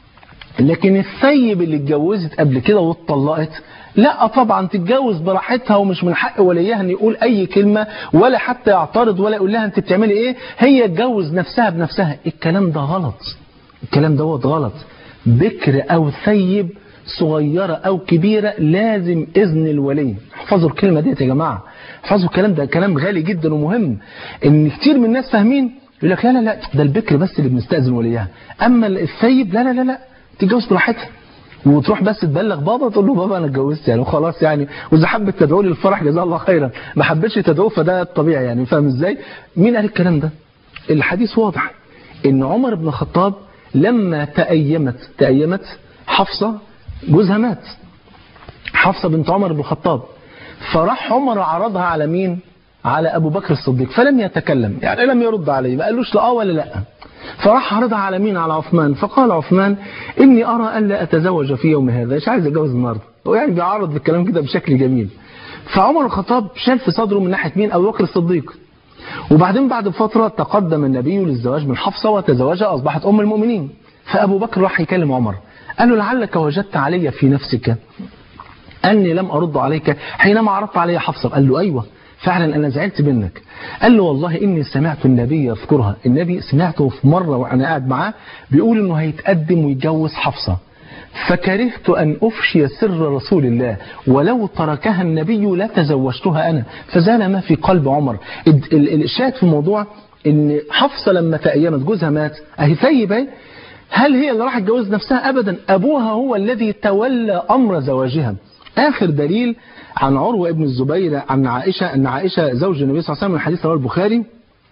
لكن الثيب اللي اتجوزت قبل كده واتطلقت لا طبعا تتجوز براحتها ومش من حق وليها ان يقول اي كلمة ولا حتى يعترض ولا يقول لها انت بتعملي ايه هي تجوز نفسها بنفسها الكلام ده غلط الكلام ده غلط بكر او ثيب صغيرة او كبيرة لازم اذن الولي احفظوا الكلمة ديت يا جماعة احفظوا الكلام ده كلام غالي جدا ومهم ان كتير من الناس فاهمين يقول لك لا لا لا ده البكر بس اللي بنستأذن وليها اما الثيب لا لا لا لا تتجوز براحتها وتروح بس تبلغ بابا تقول له بابا انا اتجوزت يعني وخلاص يعني واذا حبت تدعو لي الفرح جزاه الله خيرا ما حبتش تدعوه فده الطبيعي يعني فاهم ازاي مين قال الكلام ده الحديث واضح ان عمر بن الخطاب لما تأيمت تأيمت حفصة جوزها مات حفصة بنت عمر بن الخطاب فراح عمر عرضها على مين على ابو بكر الصديق فلم يتكلم يعني لم يرد عليه ما قالوش لا اه ولا لا فراح عرضها على مين على عثمان فقال عثمان إني أرى أن لا أتزوج في يوم هذا مش عايز أتجوز النهاردة هو يعني بيعرض بالكلام كده بشكل جميل فعمر الخطاب شال في صدره من ناحية مين أبو بكر الصديق وبعدين بعد فترة تقدم النبي للزواج من حفصة وتزوجها أصبحت أم المؤمنين فأبو بكر راح يكلم عمر قال له لعلك وجدت علي في نفسك أني لم أرد عليك حينما عرضت علي حفصة قال له أيوة فعلا أنا زعلت منك قال له والله إني سمعت النبي يذكرها النبي سمعته في مرة وأنا قاعد معاه بيقول إنه هيتقدم ويتجوز حفصة فكرهت أن أفشي سر رسول الله ولو تركها النبي لتزوجتها أنا فزال ما في قلب عمر ال- ال- الشاهد في الموضوع إن حفصة لما تأيمت جوزها مات أهي ثيب أهي. هل هي اللي راحت تجوز نفسها أبدا أبوها هو الذي تولى أمر زواجها آخر دليل عن عروة ابن الزبير عن عائشة أن عائشة زوج النبي صلى الله عليه وسلم من حديث رواه البخاري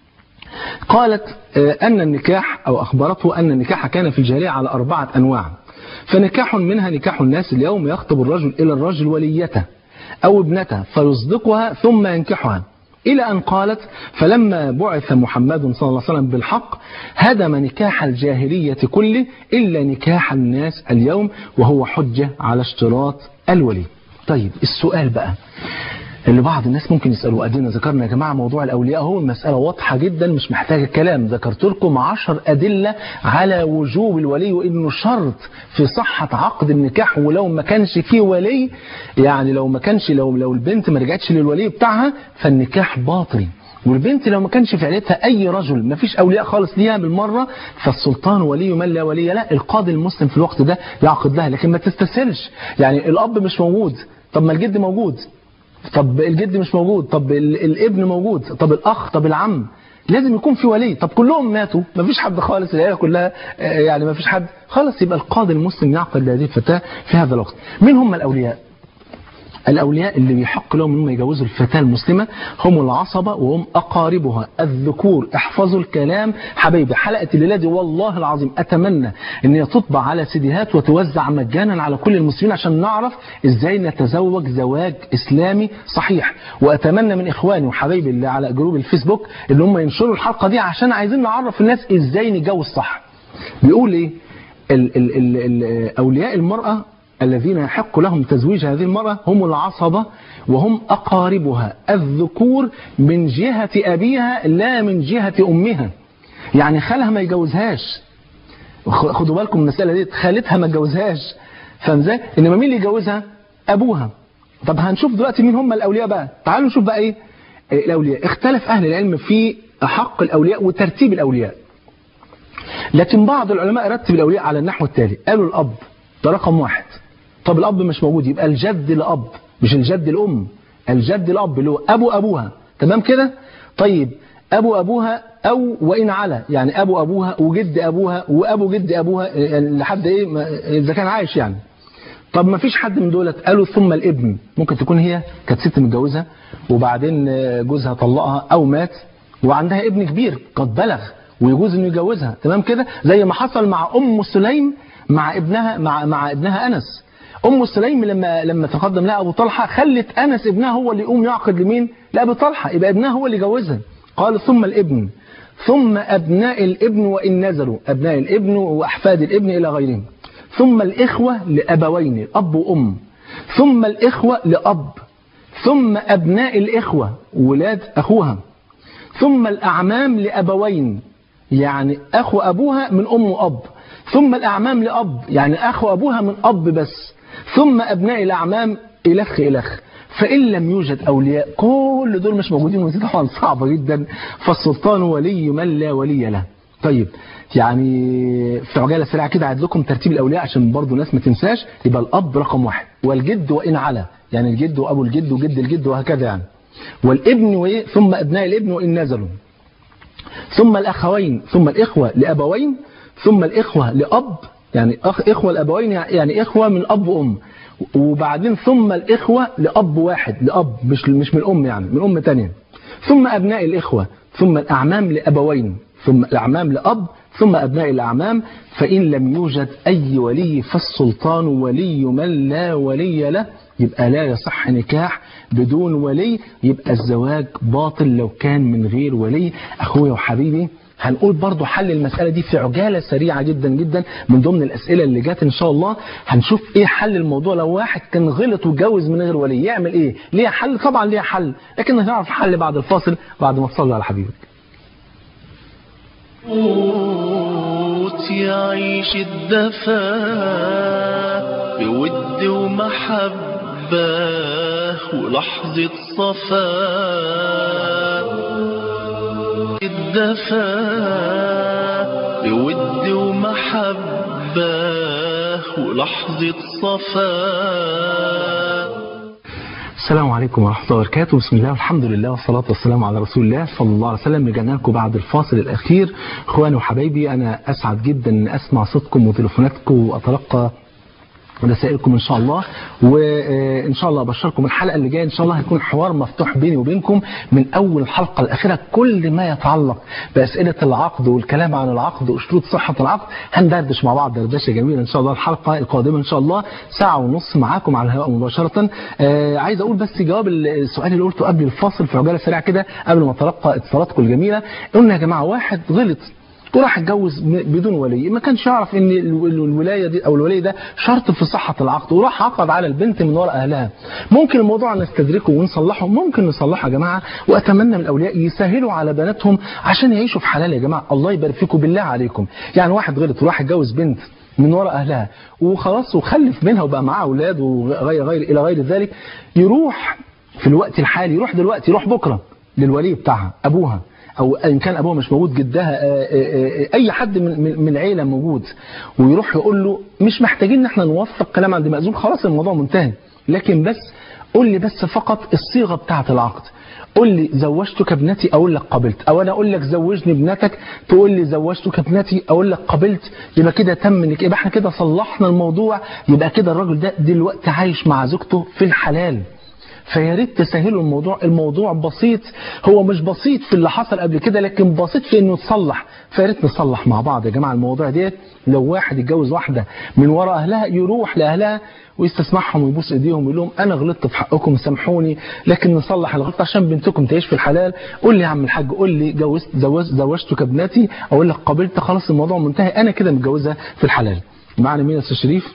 قالت آه، أن النكاح أو أخبرته أن النكاح كان في الجاهلية على أربعة أنواع فنكاح منها نكاح الناس اليوم يخطب الرجل إلى الرجل وليته أو ابنته فيصدقها ثم ينكحها إلى أن قالت فلما بعث محمد صلى الله عليه وسلم بالحق هدم نكاح الجاهلية كله إلا نكاح الناس اليوم وهو حجة على اشتراط الولي طيب السؤال بقى اللي بعض الناس ممكن يسألوا أدينا ذكرنا يا جماعة موضوع الأولياء هو المسألة واضحة جدا مش محتاجة كلام ذكرت لكم عشر أدلة على وجوب الولي وإنه شرط في صحة عقد النكاح ولو ما كانش فيه ولي يعني لو ما كانش لو لو البنت ما رجعتش للولي بتاعها فالنكاح باطل والبنت لو ما كانش في عيلتها اي رجل ما فيش اولياء خالص ليها بالمره فالسلطان ولي من لا ولي لا القاضي المسلم في الوقت ده يعقد لها لكن ما تستسهلش يعني الاب مش موجود طب ما الجد موجود طب الجد مش موجود طب ال- الابن موجود طب الاخ طب العم لازم يكون في ولي طب كلهم ماتوا ما فيش حد خالص العيله كلها آه، يعني ما فيش حد خلاص يبقى القاضي المسلم يعقد لهذه الفتاه في هذا الوقت مين هم الاولياء الأولياء اللي بيحق لهم انهم يجوزوا الفتاة المسلمة هم العصبة وهم أقاربها الذكور احفظوا الكلام حبايبي حلقة الليلة دي والله العظيم أتمنى أن هي تطبع على سيديهات وتوزع مجانا على كل المسلمين عشان نعرف إزاي نتزوج زواج إسلامي صحيح وأتمنى من إخواني وحبايبي اللي على جروب الفيسبوك اللي هم ينشروا الحلقة دي عشان عايزين نعرف الناس إزاي نتجوز صح بيقول إيه ال ال ال ال أولياء المرأة الذين يحق لهم تزويج هذه المرأة هم العصبة وهم أقاربها الذكور من جهة أبيها لا من جهة أمها يعني خالها ما يجوزهاش خ- خدوا بالكم من المسألة دي خالتها ما تجوزهاش فاهم ازاي؟ إنما مين اللي يجوزها؟ أبوها طب هنشوف دلوقتي مين هم الأولياء بقى تعالوا نشوف بقى إيه إيه الأولياء اختلف أهل العلم في حق الأولياء وترتيب الأولياء لكن بعض العلماء رتب الأولياء على النحو التالي قالوا الأب ده رقم واحد طب الأب مش موجود يبقى الجد الأب مش الجد الأم الجد الأب اللي هو أبو أبوها تمام كده طيب أبو أبوها أو وإن على يعني أبو أبوها وجد أبوها وأبو جد أبوها يعني لحد إيه ما- إذا كان عايش يعني طب ما فيش حد من دولت قالوا ثم الابن ممكن تكون هي كانت ست متجوزة وبعدين جوزها طلقها أو مات وعندها ابن كبير قد بلغ ويجوز انه يجوزها تمام كده زي ما حصل مع ام سليم مع ابنها مع مع ابنها انس ام سليم لما لما تقدم لها ابو طلحه خلت انس ابنها هو اللي يقوم يعقد لمين لابي طلحه يبقى ابنها هو اللي يجوزها قال ثم الابن ثم ابناء الابن وان نزلوا ابناء الابن واحفاد الابن الى غيرهم ثم الاخوه لابوين اب وام ثم الاخوه لاب ثم ابناء الاخوه ولاد اخوها ثم الأعمام لأبوين يعني أخو أبوها من أم وأب ثم الأعمام لأب يعني أخو أبوها من أب بس ثم أبناء الأعمام إلخ إلخ فإن لم يوجد أولياء كل دول مش موجودين ودي طبعا صعبة جدا فالسلطان ولي من لا ولي له طيب يعني في عجالة سريعة كده عاد لكم ترتيب الأولياء عشان برضو الناس ما تنساش يبقى الأب رقم واحد والجد وإن على يعني الجد وأبو الجد وجد الجد وهكذا يعني والابن وإيه ثم أبناء الابن وإن نزلوا ثم الأخوين ثم الإخوة لأبوين ثم الإخوة لأب يعني أخ إخوة الأبوين يعني إخوة من أب وأم وبعدين ثم الإخوة لأب واحد لأب مش مش من الأم يعني من أم تانية ثم أبناء الإخوة ثم الأعمام لأبوين ثم الأعمام لأب ثم أبناء الأعمام فإن لم يوجد أي ولي فالسلطان ولي من لا ولي له يبقى لا يصح نكاح بدون ولي يبقى الزواج باطل لو كان من غير ولي أخويا وحبيبي هنقول برضو حل المسألة دي في عجالة سريعة جدا جدا من ضمن الأسئلة اللي جات إن شاء الله هنشوف إيه حل الموضوع لو واحد كان غلط واتجوز من غير ولي يعمل إيه ليها حل طبعا ليها حل لكن هنعرف حل بعد الفاصل بعد ما تصلي على حبيبك موت يعيش الدفا بود ومحبة ولحظة صفاء الدفا بود ومحبة ولحظة صفاء السلام عليكم ورحمة الله وبركاته بسم الله والحمد لله والصلاة والسلام على رسول الله صلى الله عليه وسلم رجعنا لكم بعد الفاصل الأخير إخواني وحبايبي أنا أسعد جدا أن أسمع صوتكم وتليفوناتكم وأتلقى رسائلكم ان شاء الله وان شاء الله ابشركم الحلقه اللي جايه ان شاء الله هيكون حوار مفتوح بيني وبينكم من اول الحلقه الاخيره كل ما يتعلق باسئله العقد والكلام عن العقد وشروط صحه العقد هندردش مع بعض دردشه جميله ان شاء الله الحلقه القادمه ان شاء الله ساعه ونص معاكم على الهواء مباشره آه عايز اقول بس جواب السؤال اللي قلته قبل الفاصل في عجاله سريعه كده قبل ما اتلقى اتصالاتكم الجميله قلنا يا جماعه واحد غلط وراح اتجوز بدون ولي ما كانش يعرف ان الولايه دي او الولي ده شرط في صحه العقد وراح عقد على البنت من وراء اهلها ممكن الموضوع نستدركه ونصلحه ممكن نصلحه يا جماعه واتمنى من الاولياء يسهلوا على بناتهم عشان يعيشوا في حلال يا جماعه الله يبارك فيكم بالله عليكم يعني واحد غلط وراح اتجوز بنت من وراء اهلها وخلاص وخلف منها وبقى معاه اولاد وغير غير الى غير ذلك يروح في الوقت الحالي يروح دلوقتي يروح بكره للولي بتاعها ابوها او ان كان ابوها مش موجود جدها اي حد من من العيله موجود ويروح يقول له مش محتاجين ان احنا نوثق كلام عند مأذون خلاص الموضوع منتهي لكن بس قول لي بس فقط الصيغه بتاعه العقد قول لي زوجتك ابنتي اقول لك قبلت او انا اقول لك زوجني ابنتك تقول لي زوجتك ابنتي اقول لك قبلت يبقى كده تم يبقى احنا كده صلحنا الموضوع يبقى كده الراجل ده دلوقتي عايش مع زوجته في الحلال فيا ريت تسهلوا الموضوع الموضوع بسيط هو مش بسيط في اللي حصل قبل كده لكن بسيط في انه يتصلح فيا ريت نصلح مع بعض يا جماعه الموضوع ديت لو واحد يتجوز واحده من وراء اهلها يروح لاهلها ويستسمعهم ويبوس ايديهم ويقول لهم انا غلطت في حقكم سامحوني لكن نصلح الغلط عشان بنتكم تعيش في الحلال قول لي يا عم الحاج قول لي جوزت زوج زوجتك ابنتي اقول لك قبلت خلاص الموضوع منتهي انا كده متجوزها في الحلال معنا مين يا استاذ شريف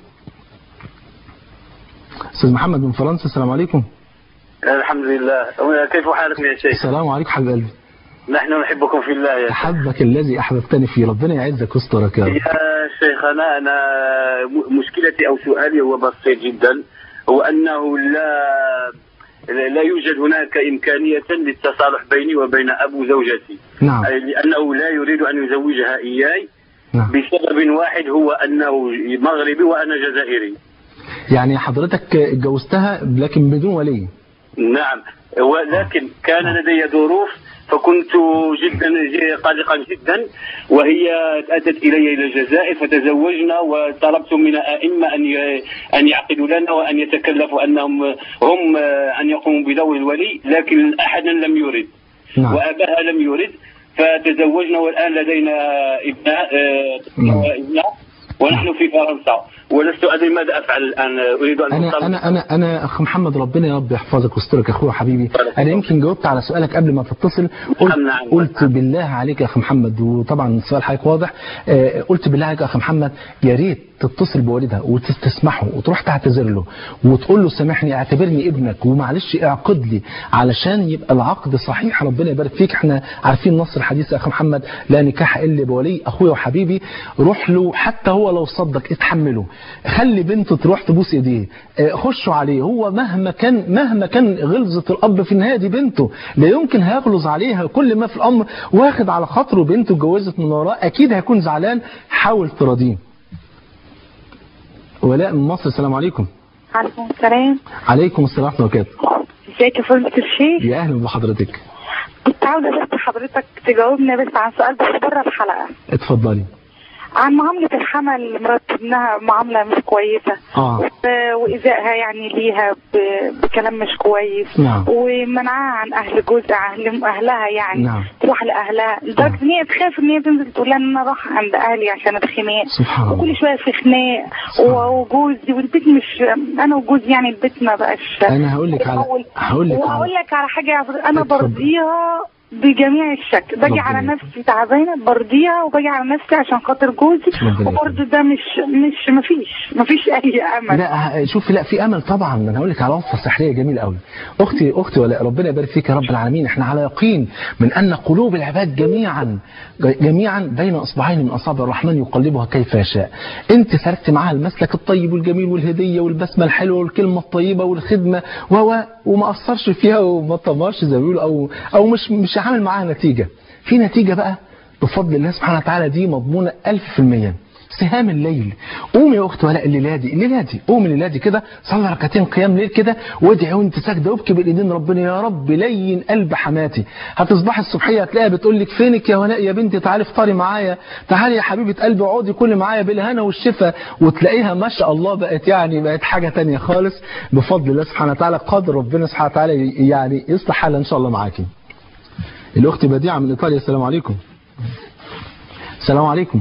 استاذ محمد من فرنسا السلام عليكم الحمد لله كيف حالكم يا شيخ السلام عليكم حبيب قلبي نحن نحبكم في الله يا شيخ احبك الذي احببتني فيه ربنا يعزك ويسترك يا رب يا شيخنا انا مشكلتي او سؤالي هو بسيط جدا هو انه لا لا يوجد هناك إمكانية للتصالح بيني وبين أبو زوجتي نعم لأنه لا يريد أن يزوجها إياي نعم بسبب واحد هو أنه مغربي وأنا جزائري يعني حضرتك اتجوزتها لكن بدون ولي نعم ولكن كان لدي ظروف فكنت جدا قلقا جدا وهي اتت الي الى الجزائر فتزوجنا وطلبت من ائمه ان ان يعقدوا لنا وان يتكلفوا انهم هم ان يقوموا بدور الولي لكن احدا لم يرد نعم واباها لم يرد فتزوجنا والان لدينا ابناء نعم. ابناء ونحن في فرنسا ولست ادري ماذا افعل الان اريد ان انا أطلب- انا انا انا اخ محمد ربنا يا رب يحفظك ويسترك يا اخويا حبيبي انا يمكن جاوبت على سؤالك قبل ما تتصل قلت, نعم، نعم. قلت بالله عليك يا اخ محمد وطبعا السؤال حضرتك واضح آه، قلت بالله عليك يا اخ محمد يا ريت تتصل بوالدها وتستسمحه وتروح تعتذر له وتقول له سامحني اعتبرني ابنك ومعلش اعقد لي علشان يبقى العقد صحيح ربنا يبارك فيك احنا عارفين نص الحديث يا اخ محمد لا نكاح الا بولي اخويا وحبيبي روح له حتى هو لو صدق اتحمله خلي بنته تروح تبوس ايديه اه، خشوا عليه هو مهما كان مهما كان غلظه الاب في النهايه دي بنته لا يمكن هيغلظ عليها كل ما في الامر واخد على خاطره بنته اتجوزت من وراه اكيد هيكون زعلان حاول تراضيه ولاء من مصر السلام عليكم عليكم السلام عليكم السلام ورحمه الله وبركاته ازيك يا فضيلة الشيخ يا اهلا بحضرتك كنت عاوزة بس حضرتك تجاوبنا بس عن سؤال بس بره الحلقة اتفضلي عن معاملة الحمل مرات ابنها معاملة مش كويسة اه و- وإيذائها يعني ليها ب- بكلام مش كويس نعم. ومنعها عن أهل جوزها أهل أهلها يعني نعم. تروح لأهلها لدرجة إن هي تخاف إن هي تنزل تقول لها إن أنا رايحة عند أهلي عشان الخناق سبحان الله وكل شوية في خناق و- وجوزي والبيت مش أنا وجوزي يعني البيت ما بقاش انا هقول لك على الأول. هقول لك وهقول على لك على حاجة يا فضيلة، أنا اتفضل. برضيها بجميع الشكل باجي ربنا على يكرمك. نفسي تعبانه برضيها وباجي على نفسي عشان خاطر جوزي ربنا وبرضه ده مش مش مفيش مفيش اي امل لا شوفي لا في امل طبعا ما انا هقول لك على وصفه سحريه جميله قوي اختي اختي ولا ربنا يبارك فيك يا رب العالمين احنا على يقين من ان قلوب العباد جميعا جميعا بين اصبعين من اصابع الرحمن يقلبها كيف يشاء انت سلكت معاها المسلك الطيب والجميل والهديه والبسمه الحلوه والكلمه الطيبه والخدمه و وما اثرش فيها وما طمرش زي ما بيقولوا او او مش مش عامل معاها نتيجه في نتيجه بقى بفضل الله سبحانه وتعالى دي مضمونه 1000% سهام الليل قومي يا اخت ولاء الليله دي الليله دي قومي الليله دي كده صلي ركعتين قيام ليل كده وادعي وانت ساجده وابكي بالايدين ربنا يا رب لين قلب حماتي هتصبحي الصبحيه هتلاقيها بتقول لك فينك يا ولاء يا بنتي تعالي افطري معايا تعالي يا حبيبه قلبي اقعدي كلي معايا بالهنا والشفا وتلاقيها ما شاء الله بقت يعني بقت حاجه تانية خالص بفضل الله سبحانه وتعالى قادر ربنا سبحانه وتعالى يعني يصلح حالها ان شاء الله معاكي الاخت بديعه من ايطاليا السلام عليكم السلام عليكم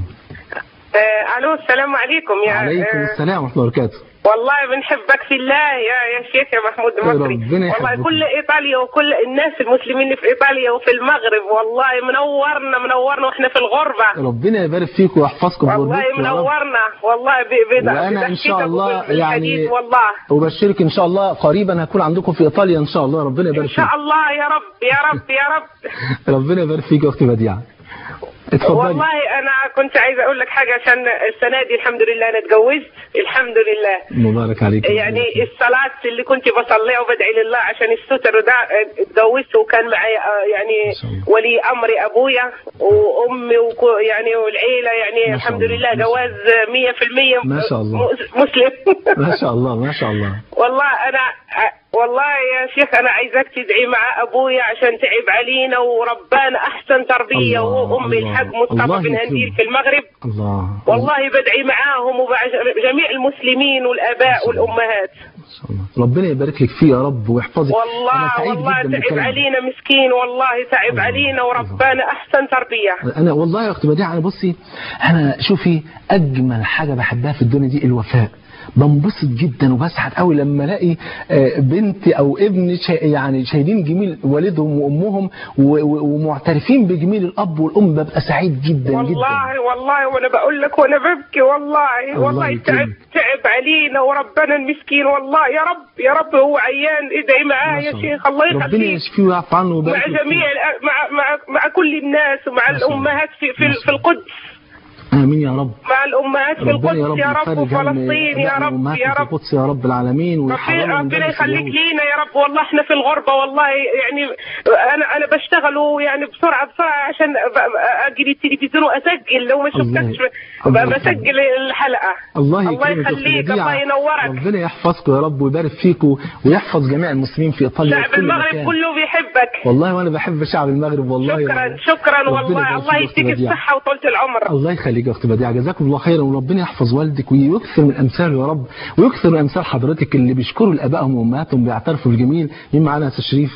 آه، الو السلام عليكم يا عليكم آه، السلام ورحمه الله وبركاته والله بنحبك في الله يا يا شيخ يا محمود المصري ربنا يحبك. والله كل ايطاليا وكل الناس المسلمين اللي في ايطاليا وفي المغرب والله منورنا منورنا واحنا في الغربه ربنا يبارك فيكم ويحفظكم والله ويرزقكم يا رب. منورنا والله ب- ب- وانا ان شاء بضحكتك الله وبالحديث يعني والله وبشرك ان شاء الله قريبا هكون عندكم في ايطاليا ان شاء الله ربنا ان يبارك فيك شاء الله يا رب يا رب يا رب ربنا يبارك فيك يا اختي بديعه اتفضلي والله انا كنت عايزه اقول لك حاجه عشان السنه دي الحمد لله انا اتجوزت الحمد لله مبارك عليك يعني الصلاة اللي كنت بصليها وبدعي لله عشان الستر ده اتجوزت وكان معي آه، يعني ما شاء الله. ولي امري ابويا وامي وكو- يعني والعيله يعني ما شاء الحمد الله. لله ما شاء جواز 100% ما شاء الله. مس- مسلم ما شاء الله ما شاء الله والله انا والله يا شيخ انا عايزاك تدعي مع ابويا عشان تعب علينا وربانا احسن تربيه الله، وامي الله، الحاج الله مصطفى بن هنديل يكرمك. في المغرب الله والله بدعي معاهم ومع جميع المسلمين والاباء والامهات ما شاء الله ربنا يبارك لك فيه يا رب ويحفظك انا والله سعيد والله جدا تعب بالكلام ده. علينا مسكين والله تعب الله، علينا وربانا احسن تربيه انا والله يا اختي بديعه انا بصي انا شوفي اجمل حاجه بحبها في الدنيا دي الوفاء بنبسط جدا وبسعد قوي لما الاقي آه، بنتي او ابني شا- يعني شايلين جميل والدهم وامهم و- و- ومعترفين بجميل الاب والام ببقى سعيد جدا جدا والله والله وانا بقول لك وانا ببكي والله الله والله تعب يكرمك. تعب علينا وربنا المسكين والله يا رب يا رب هو عيان ادعي معاه ما يا شاء شيخ الله ربنا يخليك يشفيه ويعفو عنه مع ويبارك له جميع فيه. الأ- مع مع مع كل الناس ومع ما شاء الله. الامهات في ما في, شاء في الله. القدس امين يا رب مع الامهات في ربنا القدس يا رب يفرج هم وفلسطين يا أبنائنا رب وأمهاتنا يا في رب القدس يا رب العالمين ويحررنا ربنا من ربنا درس يخليك اليهود. لينا يا رب والله احنا في الغربة والله يعني انا انا بشتغل يعني بسرعة بسرعة عشان ب- ب- اجي التلفزيون واسجل لو ما الله شفتكش الله ب- بسجل الحلقة الله الله يكرمك يا أختي يخليك بديعة. الله ينورك ربنا يحفظكم يا رب ويبارك فيكم ويحفظ جميع المسلمين في ايطاليا شعب وفي كل المغرب مكان. كله بيحبك والله وانا بحب شعب المغرب والله يا شكرا رب. شكرا ربنا والله يبارك الله فيك يا أختي يديك بديعة. الصحة وطولة العمر الله يخليك يا اختي بديعه جزاكم الله خيرا وربنا يحفظ والدك ويكثر من امثاله يا رب ويكثر من امثال حضرتك اللي بيشكروا لابائهم وامهاتهم بيعترفوا بالجميل مين معانا يا استاذ شريف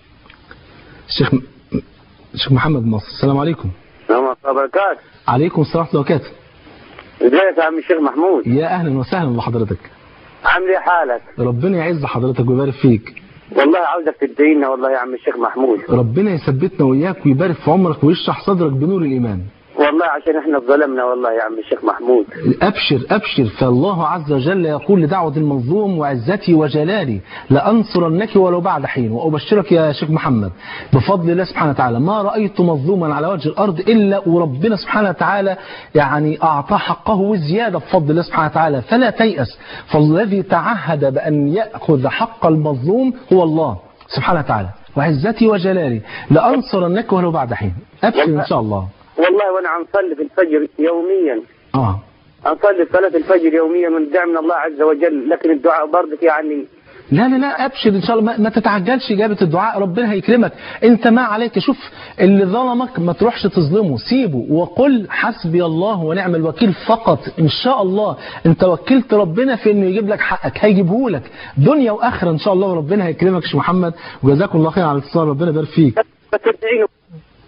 الشيخ م- الشيخ محمد مصر السلام عليكم السلام عليكم وبركاته عليكم السلام ورحمه الله وبركاته ازيك يا عم الشيخ محمود يا اهلا وسهلا بحضرتك عامل ايه حالك ربنا يعز حضرتك ويبارك فيك والله عاوزك تدعينا والله يا عم الشيخ محمود ربنا يثبتنا وإياك ويبارك في عمرك ويشرح صدرك بنور الإيمان والله عشان احنا ظلمنا والله يا عم الشيخ محمود أبشر أبشر فالله عز وجل يقول لدعوة المظلوم وعزتي وجلالي لأنصرنك ولو بعد حين وأبشرك يا شيخ محمد بفضل الله سبحانه وتعالى ما رأيت مظلوما على وجه الأرض إلا وربنا سبحانه وتعالى يعني أعطاه حقه وزيادة بفضل الله سبحانه وتعالى فلا تيأس فالذي تعهد بأن يأخذ حق المظلوم هو الله سبحانه وتعالى وعزتي وجلالي لأنصرنك ولو بعد حين أبشر إن شاء الله والله وانا عم صلي في الفجر يوميا آه اصلي صلاه الفجر يوميا من دعم من الله عز وجل لكن الدعاء برضك يعني لا لا لا ابشر ان شاء الله ما, ما تتعجلش اجابه الدعاء ربنا هيكرمك انت ما عليك شوف اللي ظلمك ما تروحش تظلمه سيبه وقل حسبي الله ونعم الوكيل فقط ان شاء الله انت وكلت ربنا في انه يجيب لك حقك هيجيبه لك دنيا واخره ان شاء الله وربنا هيكرمك يا شيخ محمد وجزاكم الله خير على الاتصال ربنا يبارك فيك بس تدعيني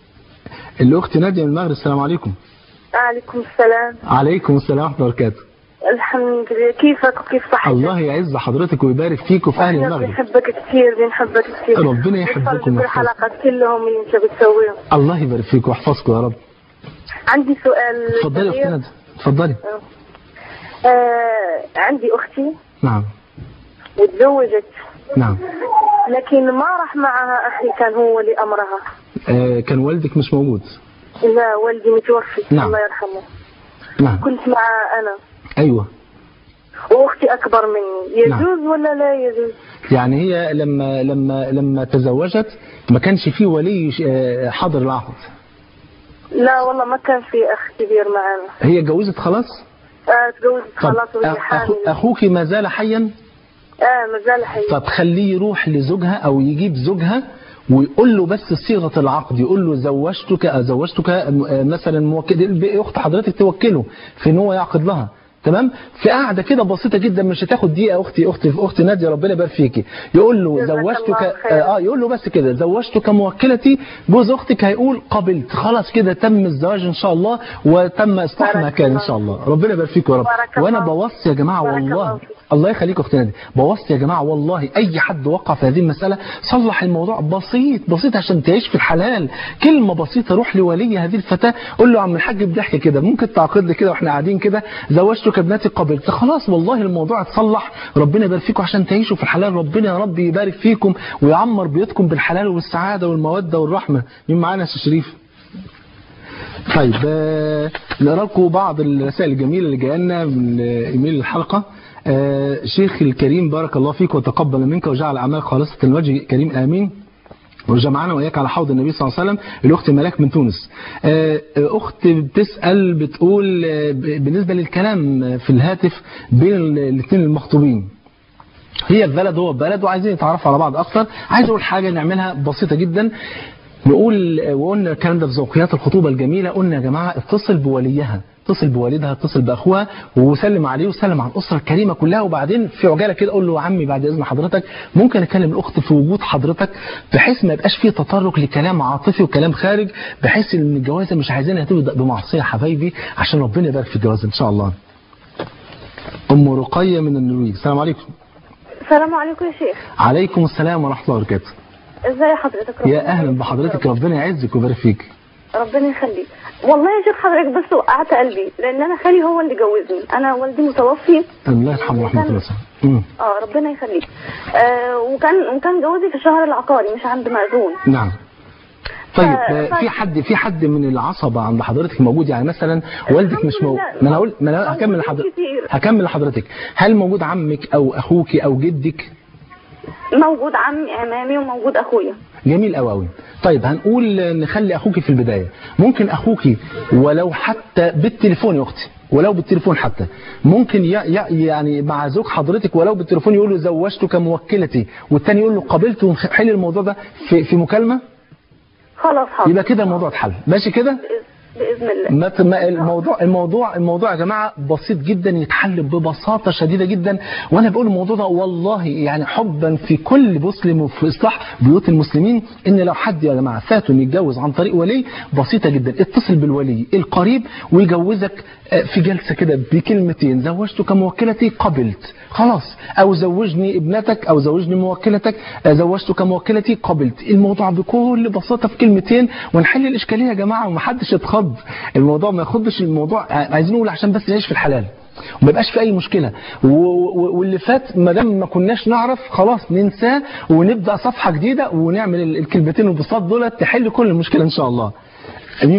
اللي اختي ناديه من المغرب السلام عليكم عليكم السلام عليكم السلام ورحمه الله وبركاته الحمد لله كيفك وكيف صحتك الله يعز حضرتك ويبارك فيك وفي اهل احنا المغرب بنحبك كثير بنحبك كثير ربنا يحبكم بنتفرج في ويحفظكم. الحلقات كلهم اللي انت بتسويهم الله يبارك فيك ويحفظكم يا رب عندي سؤال اتفضلي يا صغير. اختي ندى اتفضلي آه عندي اختي نعم وتزوجت نعم لكن ما راح معها اخي كان هو اللي امرها آه كان والدك مش موجود لا والدي متوفي نعم. الله يرحمه نعم كنت معه انا ايوه واختي اكبر مني نعم. يجوز ولا لا يجوز يعني هي لما لما لما تزوجت ما كانش في ولي آه، حاضر العقد لا والله ما كان في اخ كبير معنا هي اتجوزت خلاص آه تجوزت طب خلاص وهي أخ- حامل اخوك ما زال حيا اه ما زال حي طب خليه يروح لزوجها او يجيب زوجها ويقول له بس صيغه العقد يقول له زوجتك زوجتك آه، مثلا موكل اخت حضرتك توكله في ان هو يعقد لها تمام في قاعده كده بسيطه جدا مش هتاخد دقيقه اختي اختي اختي ناديه ربنا يبارك فيكي يقول له جزاك زوجتك الله خير. اه يقول له بس كده زوجتك موكلتي جوز اختك هيقول قبلت خلاص كده تم الزواج ان شاء الله وتم اصلاح ما بارك كان ان الله شاء الله ربنا يبارك فيك يا رب بارك وانا الله. بوصي يا جماعه بارك والله الله فيك. الله يخليك اختنا دي بوصي يا جماعه والله اي حد وقع في هذه المساله صلح الموضوع بسيط بسيط عشان تعيش في الحلال كلمه بسيطه روح لولي هذه الفتاه قول له يا عم الحاج بضحك كده ممكن تعقد لي كده واحنا قاعدين كده زوجتك ابنتي قبلت خلاص والله الموضوع اتصلح ربنا يبارك فيكم عشان تعيشوا في الحلال ربنا يا رب يبارك فيكم ويعمر بيوتكم بالحلال والسعاده والموده والرحمه مين معانا يا أستاذ شريف طيب آه، نقرا لكم بعض الرسائل الجميله اللي جايه لنا من آه، ايميل الحلقه آه، شيخ الكريم بارك الله فيك وتقبل منك وجعل اعمالك خالصه الوجه كريم امين وجمعنا واياك على حوض النبي صلى الله عليه وسلم الاخت ملاك من تونس آه، آه، اخت بتسال بتقول آه، ب- بالنسبه للكلام في الهاتف بين الاثنين المخطوبين هي في بلد هو في بلد وعايزين يتعرفوا على بعض اكتر عايز اقول حاجه نعملها بسيطه جدا نقول وقلنا الكلام ده في ذوقيات الخطوبه الجميله قلنا يا جماعه اتصل بوليها اتصل بوالدها اتصل باخوها وسلم عليه وسلم على الاسره الكريمه كلها وبعدين في عجاله كده قول له يا عمي بعد اذن حضرتك ممكن اكلم الاخت في وجود حضرتك بحيث ما يبقاش فيه تطرق لكلام عاطفي وكلام خارج بحيث ان الجوازه مش عايزينها تبدا بمعصيه يا حبايبي عشان ربنا يبارك في الجواز ان شاء الله. ام رقيه من النرويج السلام عليكم. السلام عليكم يا شيخ عليكم السلام ورحمه الله وبركاته. ازاي حضرتك يا ربنا اهلا يخليك. بحضرتك ربنا يعزك ويبارك فيك. ربنا يخليك والله يا شيخ حضرتك بس وقعت قلبي لان انا خالي هو اللي جوزني انا والدي متوفي الله يرحمه ورحمه الله وسلم. أمم. اه ربنا يخليك آه وكان وكان جوزي في الشهر العقاري مش عند مأذون نعم طيب ف- آه، في طيب. حد في حد من العصبة عند حضرتك موجود يعني مثلا والدك مش موجود لله. ما انا هقول ما انا هكمل موجودين لحضرتك كتير. هكمل لحضرتك هل موجود عمك او اخوك او جدك موجود عمي امامي وموجود اخويا جميل قوي قوي طيب هنقول آه، نخلي اخوك في البدايه ممكن اخوك ولو حتى بالتليفون يا اختي ولو بالتليفون حتى ممكن ي- ي- يعني مع زوج حضرتك ولو بالتليفون يقول له زوجتك موكلتي والتاني يقول له قبلت ونحل الموضوع ده في في مكالمه خلاص حاضر يبقى كده الموضوع اتحل ماشي كده بإذ- باذن الله ما ت- ما الموضوع الموضوع الموضوع يا جماعه بسيط جدا يتحل ببساطه شديده جدا وانا بقول الموضوع ده والله يعني حبا في كل مسلم وفي اصلاح بيوت المسلمين ان لو حد يا جماعه فاته انه يتجوز عن طريق ولي بسيطه جدا اتصل بالولي القريب ويجوزك آه، في جلسه كده بكلمتين زوجتك موكلتي قبلت خلاص او زوجني ابنتك او زوجني موكلتك آه، زوجتك موكلتي قبلت الموضوع بكل بساطه في كلمتين ونحل الاشكاليه يا جماعه ومحدش يتخض الموضوع ما ياخدش الموضوع آه، عايزين نقول عشان بس نعيش في الحلال وما يبقاش في اي مشكله و- و- واللي فات ما دام ما كناش نعرف خلاص ننساه ونبدا صفحه جديده ونعمل ال- الكلمتين البساط دول تحل كل المشكله ان شاء الله امين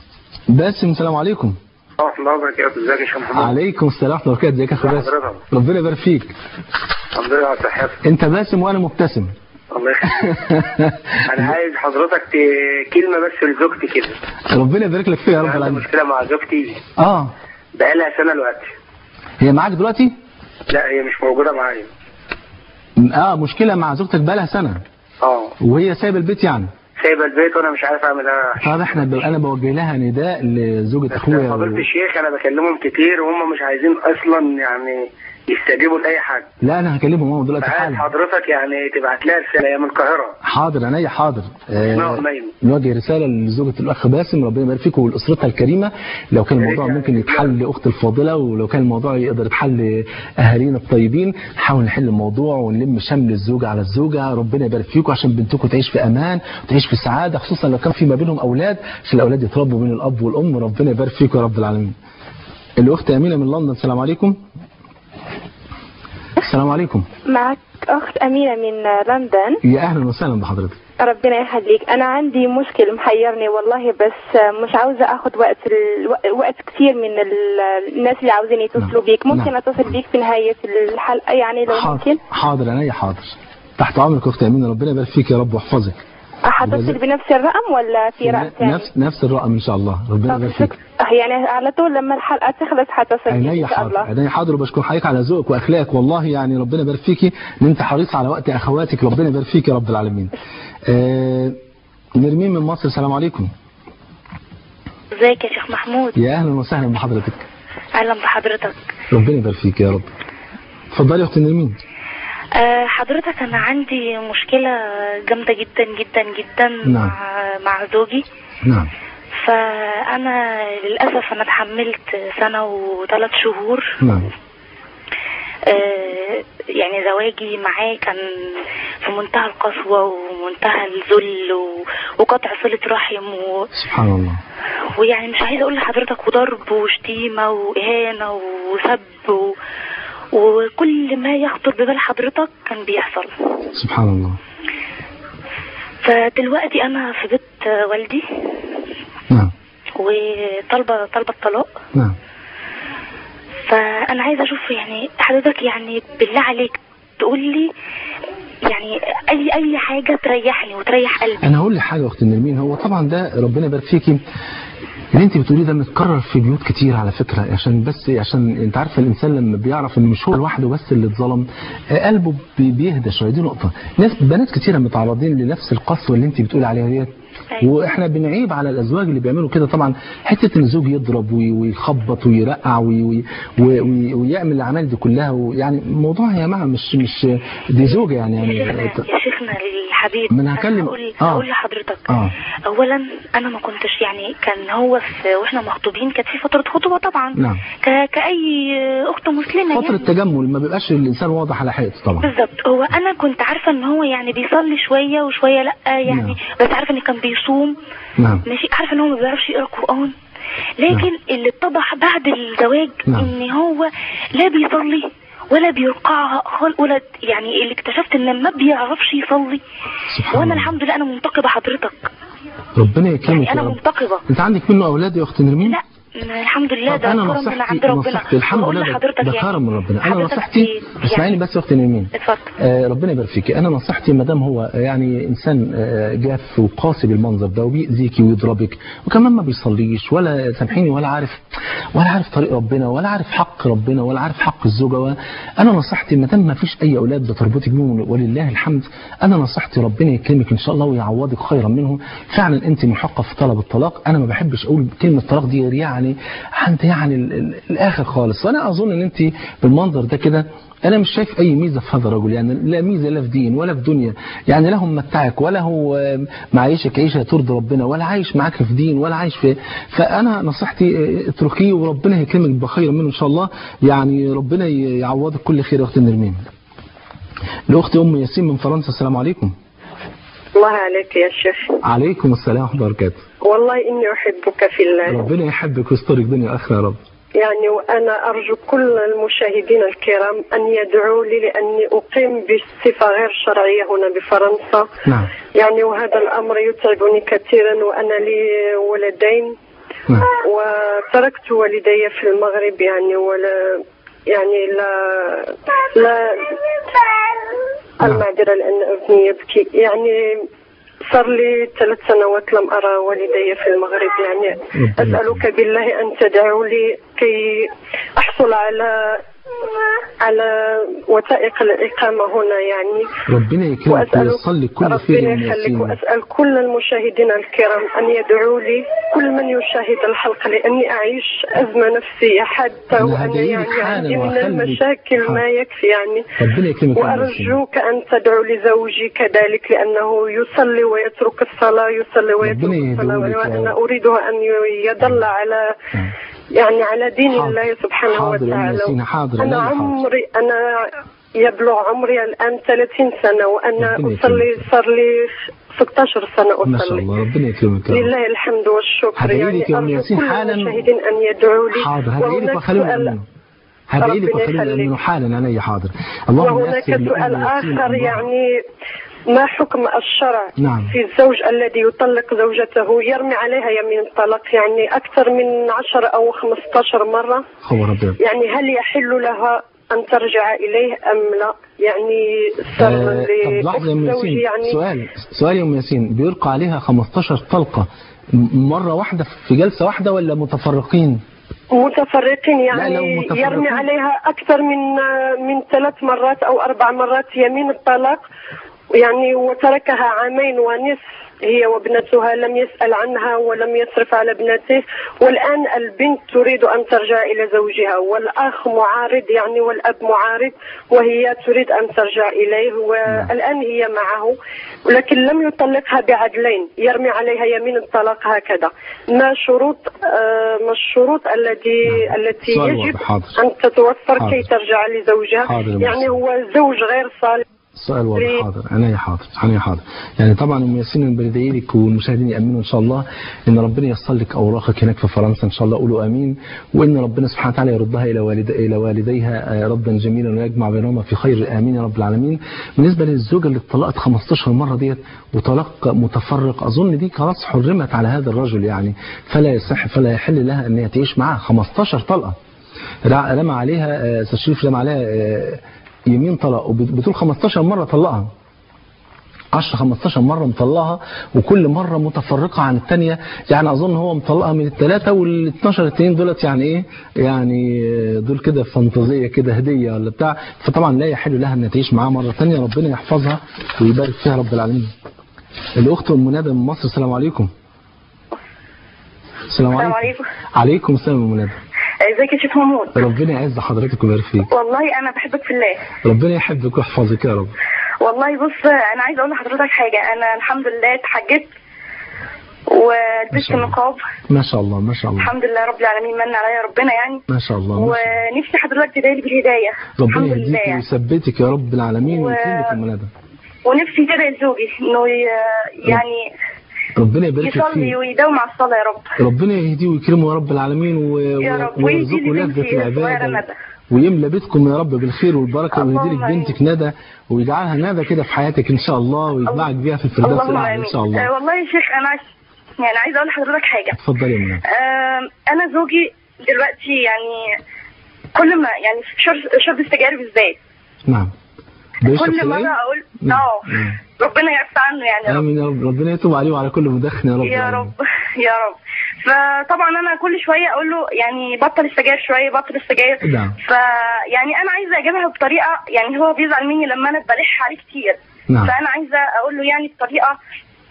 باسم السلام عليكم ورحمة الله وبركاته ازيك يا شيخ محمد عليكم السلام ورحمه الله وبركاته ازيك يا اخو باسم حضرتك ربنا يبارك فيك الحمد لله على صحتك انت باسم وانا مبتسم الله يخليك انا عايز حضرتك ت- كلمة بس لزوجتي كده ربنا يبارك لك فيها يا رب عندي العالمين مشكلة مع زوجتي اه بقالها سنة دلوقتي هي معاك دلوقتي لا هي مش موجودة معايا اه مشكله مع زوجتك بقالها سنه اه وهي سايبه البيت يعني سايبة البيت وانا مش عارف اعمل ايه طب احنا ب... انا بوجه لها نداء لزوجة اخويا فضيلة و... الشيخ انا بكلمهم كتير وهم مش عايزين اصلا يعني يستجيبوا لاي حاجه لا انا هكلمهم هو دلوقتي فعايز حالا حضرتك يعني تبعت لها رساله هي من القاهره حاضر عينيا حاضر اسمها آه أميمة. نوجه رساله لزوجة الاخ باسم ربنا يبارك فيكم ولاسرتها الكريمه لو كان الموضوع ممكن يتحل لاخت الفاضله ولو كان الموضوع يقدر يتحل لاهالينا الطيبين نحاول نحل الموضوع ونلم شمل الزوجه على الزوجه ربنا يبارك فيكم عشان بنتكم تعيش في امان وتعيش في سعاده خصوصا لو كان في ما بينهم اولاد عشان الاولاد يتربوا بين الاب والام ربنا يبارك فيكم يا رب العالمين الاخت امينه من لندن السلام عليكم السلام عليكم معك أخت أمينة من لندن يا اهلا وسهلا بحضرتك ربنا يخليك أنا عندي مشكل محيرني والله بس مش عاوزة أخد وقت الو... وقت كثير من ال- الناس اللي عاوزين يتصلوا بيك ممكن نعم. أتصل بيك في نهاية الحلقة يعني لو حاضر ممكن حاضر عينيا حاضر تحت امرك يا اخت امينه ربنا يبارك فيك يا رب ويحفظك هتصل بنفس الرقم ولا في رقم ثاني؟ نفس نفس الرقم ان شاء الله ربنا يبارك فيك آه، يعني على طول لما الحلقة تخلص هتصل بيك عينيا إن شاء حاضر الله عينيا حاضر وبشكر حضرتك على ذوقك واخلاقك والله يعني ربنا يبارك فيكي ان انت حريص على وقت اخواتك ربنا يبارك فيك يا رب العالمين آه نرمين من مصر السلام عليكم ازيك يا شيخ محمود يا اهلا وسهلا بحضرتك اهلا بحضرتك ربنا يبارك فيك يا رب اتفضلي يا اخت نرمين أه حضرتك انا عندي مشكلة جامدة جدا جدا جدا نعم. مع مع زوجي نعم فانا للاسف انا اتحملت سنة وثلاث شهور نعم أه يعني زواجي معاه كان في منتهى القسوة ومنتهى الذل و- وقطع صلة رحم و... سبحان الله ويعني مش عايزة اقول لحضرتك وضرب وشتيمة واهانة وسب و... وكل ما يخطر ببال حضرتك كان بيحصل سبحان الله فدلوقتي انا في بيت والدي نعم وطالبة طالبة الطلاق نعم فانا عايزة اشوف يعني حضرتك يعني بالله عليك تقول لي يعني اي اي حاجة تريحني وتريح قلبي انا هقول لك حاجه يا اخت نرمين هو طبعا ده ربنا يبارك فيكي اللي انت بتقوليه ده متكرر في بيوت كتير على فكره عشان بس عشان انت عارفه الانسان لما بيعرف ان مش هو لوحده بس اللي اتظلم آه، قلبه بي- بيهدى شويه دي نقطه ناس بنات كتيره متعرضين لنفس القسوه اللي انت بتقولي عليها ديت واحنا بنعيب على الازواج اللي بيعملوا كده طبعا حته ان الزوج يضرب وي- ويخبط ويرقع وي- وي- وي- وي- ويعمل الاعمال دي كلها ويعني الموضوع يا جماعه مش مش دي زوجه يعني يا يعني شيخنا يا شيخنا الحبيب ما أنا هكلم- هقول آه. هقول لحضرتك اه اولا انا ما كنتش يعني كان هو في واحنا مخطوبين كانت في فتره خطوبه طبعا نعم ك... كاي اخت مسلمه فتره يعني. تجمل ما بيبقاش الانسان واضح على حقيقته طبعا بالظبط هو انا كنت عارفه ان هو يعني بيصلي شويه وشويه لا يعني نعم. بس عارفه ان كان بيصوم نعم ماشي عارفه ان هو ما بيعرفش يقرا قران لكن اللي اتضح بعد الزواج نعم. ان هو لا بيصلي ولا بيرقعها خالص ولا يعني اللي اكتشفت ان ما بيعرفش يصلي سبحان وانا الله. الحمد لله انا منتقبه حضرتك ربنا يكرمك يعني انا يا رب منتقبه انت عندك منه اولاد يا اخت نرمين لا الحمد لله طب ده انا كرم من نصيحتي عند ربنا نصيحتي الحمد وأقول لله ده- لحضرتك ده يعني كرم من ربنا انا حضرتك نصيحتي في- اسمعيني يعني- بس يا اخت نرمين اتفضل آه ربنا يبارك فيكي انا نصيحتي ما دام هو يعني انسان آه جاف وقاسي بالمنظر ده وبيأذيكي ويضربك وكمان ما بيصليش ولا سامحيني ولا عارف ولا عارف طريق ربنا ولا عارف حق ربنا ولا عارف حق الزوجه و- انا نصيحتي ما دام ما فيش اي اولاد بتربطك بيهم ولله الحمد انا نصيحتي ربنا يكرمك ان شاء الله ويعوضك خيرا منهم فعلا انت محقه في طلب الطلاق انا ما بحبش اقول كلمه طلاق دي غير يعني عند يعني ال- ال- الاخر خالص وانا اظن ان انت بالمنظر ده كده انا مش شايف اي ميزه في هذا الرجل يعني لا ميزه لا في دين ولا في دنيا يعني لا هو ممتعك ولا هو آه، معيشك عيشه ترضي ربنا ولا عايش معاك في دين ولا عايش في فانا نصيحتي آه، اتركيه وربنا يكرمك بخير منه ان شاء الله يعني ربنا ي- يعوضك كل خير يا اخت نرمين الاخت ام ياسين من فرنسا السلام عليكم الله عليك يا شيخ عليكم السلام ورحمه الله وبركاته والله إني أحبك في الله ربنا يحبك ويسترك دنيا اخره يا رب يعني وأنا أرجو كل المشاهدين الكرام أن يدعوا لي لأني أقيم بصفة غير شرعية هنا بفرنسا نعم يعني وهذا الأمر يتعبني كثيرا وأنا لي ولدين نعم. وتركت والدي في المغرب يعني ولا يعني لا لا المعذرة لأن ابني يبكي يعني صار لي ثلاث سنوات لم أرى والدي في المغرب يعني أسألك بالله أن تدعو لي كي أحصل على على وثائق الإقامة هنا يعني ربنا يكرمك ويصل لك كل خير ربنا يا أم يخليك ياسين وأسأل كل المشاهدين الكرام أن يدعوا لي كل من يشاهد الحلقة لأني أعيش أزمة نفسية حادة أنا وأنا هدعي يعني لك حالا عندي من وأخلي- المشاكل ما يكفي يعني ربنا يكرمك يا أم ياسين وأرجوك أن تدعو لزوجي كذلك لأنه يصلي ويترك الصلاة يصلي ويترك ربنا الصلاة يهديه لك يا وأنا رب. أريده أن يضل على يعني على دين الله سبحانه حاضر يا أم وتعالى ياسين حاضر أنا لا، حاضر. عمري أنا يبلغ عمري الآن 30 سنة وأنا ربنا أصلي صار لي 16 سنة ما شاء أصلي الله ربنا يكرمك يا رب لله الحمد والشكر هدعي يعني لك يا أم أرجو ياسين كل حالا. المشاهدين أن يدعوا لي حاضر هدعي لك وهناك وخليهم سؤال يأمنوا هدعي لك ربنا وخليهم يخليك. يأمنوا حالا علي حاضر اللهم وهناك يسر لأم سؤال ياسين آخر أمرها. يعني ما حكم الشرع نعم. في الزوج الذي يطلق زوجته يرمي عليها يمين الطلاق يعني أكثر من 10 أو 15 مرة خبر أبيض يعني هل يحل لها أن ترجع إليه أم لا يعني صار آه، طب لحظة يا أم لأخت زوجي ياسين يعني سؤال سؤال يا أم ياسين بيلقى عليها 15 طلقة م- مرة واحدة في جلسة واحدة ولا متفرقين؟ متفرقين لا، لو يعني متفرقين. يرمي عليها أكثر من من ثلاث مرات أو أربع مرات يمين الطلاق يعني وتركها عامين ونصف هي وابنتها لم يسأل عنها ولم يصرف على ابنته والآن البنت تريد أن ترجع إلى زوجها والأخ معارض يعني والأب معارض وهي تريد أن ترجع إليه والآن هي معه ولكن لم يطلقها بعدلين يرمي عليها يمين الطلاق هكذا ما شروط آه ما الشروط التي التي سؤال يجب واضح، حاضر. أن تتوفر حاضر. كي ترجع لزوجها حاضر يا يعني هو زوج غير صالح سؤال واضح حاضر انا يا حاضر انا يا حاضر يعني طبعا ام ياسين أنا بدعي لك والمشاهدين يامنوا ان شاء الله ان ربنا ييسر لك اوراقك هناك في فرنسا ان شاء الله قولوا امين وان ربنا سبحانه وتعالى يردها الى والد الى والديها آه، ردا جميلا ويجمع بينهما في خير امين يا رب العالمين بالنسبه للزوجه اللي اتطلقت 15 مره ديت وطلاق متفرق اظن دي خلاص حرمت على هذا الرجل يعني فلا يصح فلا يحل لها ان هي تعيش معاه 15 طلقه رع- رمى عليها آه، استاذ شريف رمى عليها آه، يمين طلاق وبتقول 15 مره طلقها 10 15 مره مطلقها وكل مره متفرقه عن الثانيه يعني اظن هو مطلقها من الثلاثه وال 12 التانيين دولت يعني ايه يعني آه، دول كده فانتازيه كده هديه ولا بتاع فطبعا لا يحل لها ان تعيش معاه مره ثانيه ربنا يحفظها ويبارك فيها رب العالمين الاخت ام ندى من مصر السلام عليكم السلام السلام عليكم عليكم عليكم السلام يا ام ندى ازيك يا شيخ محمود ربنا يعز حضرتك ويبارك فيك والله انا بحبك في الله ربنا يحبك ويحفظك يا رب والله بص انا عايزه اقول لحضرتك حاجه انا الحمد لله اتحجبت ولبست نقاب ما شاء الله ما شاء الله الحمد لله رب العالمين من عليا ربنا يعني ما شاء الله ما شاء الله. ونفسي حضرتك تدعي لي بالهدايه ربنا الحمد لله يهديك يعني ويثبتك يا رب العالمين و- ويكرمك يا ام ندى ونفسي تدعي لزوجي انه ي- يعني ربنا يبارك لك يصلي فيه ويداوم على الصلاه يا رب ربنا يهديه ويكرمه يا رب العالمين و... يا و- رب ويهدي ويرزقه لي لذة بنتي الصغيره العبادة ندى ويملى بيتكم يا رب بالخير والبركة ويهدي لك اللهم بنتك ندى ويجعلها ندى كده في حياتك ان شاء الله ويجمعك بيها في الفردوس اللهم الاعلى امين ان شاء آه، الله والله يا شيخ انا عايز يعني عايزه اقول لحضرتك حاجه اتفضلي يا ام ندى آم، انا زوجي دلوقتي يعني كل ما يعني في شرب شرب السجاير بالذات نعم بيشرب كل سجاير؟ مره اقول نعم. اه نعم. ربنا يعفى عنه يعني يا رب امين يا رب ربنا يتوب عليه وعلى كل مدخن يا رب يا العالمين. رب يا رب فطبعا انا كل شويه اقول له يعني بطل السجاير شويه بطل السجاير نعم فيعني انا عايزه اجيبها بطريقه يعني هو بيزعل مني لما انا بلح عليه كتير نعم. فانا عايزه اقول له يعني بطريقه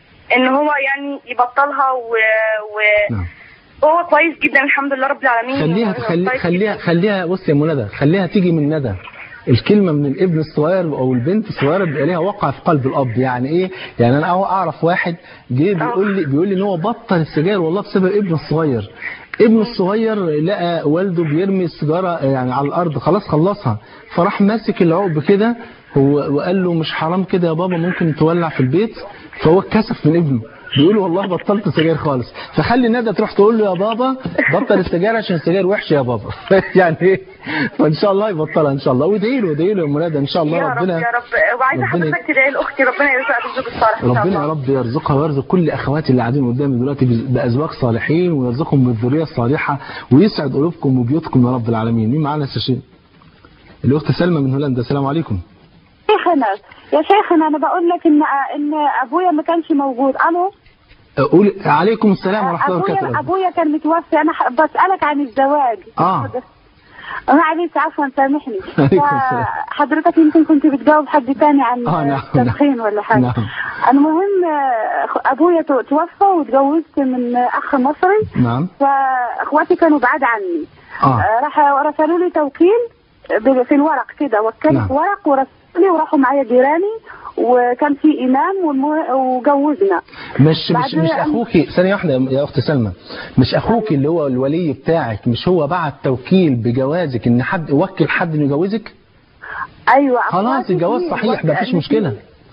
ان هو يعني يبطلها و, و... نعم. هو كويس جدا الحمد لله رب العالمين خليها هو تخلي كويس خليها خليها بص يا ام ندى خليها تيجي من ندى الكلمه من الابن الصغير او البنت الصغيره بيبقى ليها وقع في قلب الاب يعني ايه يعني انا اعرف واحد جه بيقول لي بيقول لي ان هو بطل السجاير والله بسبب ابنه الصغير ابنه الصغير لقى والده بيرمي السيجاره يعني على الارض خلاص خلصها فراح ماسك العقب كده هو وقال له مش حرام كده يا بابا ممكن تولع في البيت فهو اتكسف من ابنه بيقول والله بطلت سجاير خالص فخلي ندى تروح تقول له يا بابا بطل السجاير عشان السجاير وحشه يا بابا يعني ايه فان شاء الله يبطلها ان شاء الله وادعي له ادعي له يا ام ندى ان شاء الله يا رب ربنا يا رب وعايزه ربنا حضرتك تدعي لاختي ربنا يرزقها بالزوج الصالح ان شاء ربنا يا الله رب يرزقها ويرزق كل اخواتي اللي قاعدين قدامي دلوقتي بازواج صالحين ويرزقهم بالذريه الصالحه ويسعد قلوبكم وبيوتكم يا رب العالمين مين معانا يا أستاذ شيخ الاخت سلمى من هولندا السلام عليكم شيخنا يا شيخنا انا بقول لك ان ان ابويا ما كانش موجود الو قول عليكم السلام ورحمه الله ابويا وبركاته ابويا كان متوفي انا ح- بسالك عن الزواج اه معلش عفوا سامحني عليكم السلام. حضرتك يمكن كنت بتجاوب حد تاني عن آه، نعم، التدخين ولا حاجة نعم. المهم آه، أبويا تو- توفى وتجوزت من أخ مصري نعم فاخواتي كانوا بعاد عني آه. آه، راح رسلوا لي توكيل ب- في الورق كده وكلت نعم. ورق ورسلوا لي وراحوا معايا جيراني وكان في إمام والمه- وجوزنا مش مش بعد- مش اخوكي ثانيه واحده يا اخت سلمى مش اخوكي اللي هو الولي بتاعك مش هو بعت توكيل بجوازك ان حد وكل حد انه يجوزك ايوه خلاص أخواتي الجواز في- صحيح وك- مفيش مشكله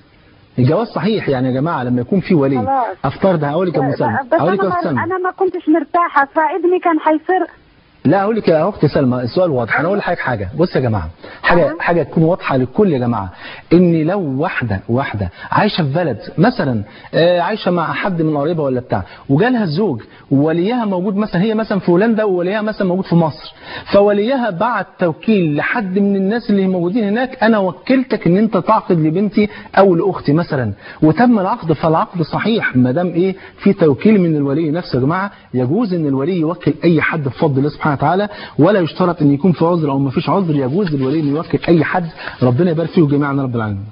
الجواز صحيح يعني يا جماعه لما يكون في ولي خلاص. افترض هقول لك يا أم سلمى بس هقول لك يا أنا, أخت ما سلمى انا ما كنتش مرتاحه فابني كان هيصير لا اقول لك يا اختي سلمى السؤال واضح انا اقول لحضرتك حاجه بص يا جماعه حاجه حاجه تكون واضحه للكل يا جماعه ان لو واحده واحده عايشه في بلد مثلا آه، عايشه مع حد من قريبها ولا بتاع وجالها الزوج ووليها موجود مثلا هي مثلا في هولندا ووليها مثلا موجود في مصر فوليها بعت توكيل لحد من الناس اللي موجودين هناك انا وكلتك ان انت تعقد لبنتي او لاختي مثلا وتم العقد فالعقد صحيح ما دام ايه في توكيل من الولي نفسه يا جماعه يجوز ان الولي يوكل اي حد بفضل الله سبحانه وتعالى ولا يشترط ان يكون في عذر او ما فيش عذر يجوز للولي ان يوكل اي حد ربنا يبارك فيه جميعا يا رب العالمين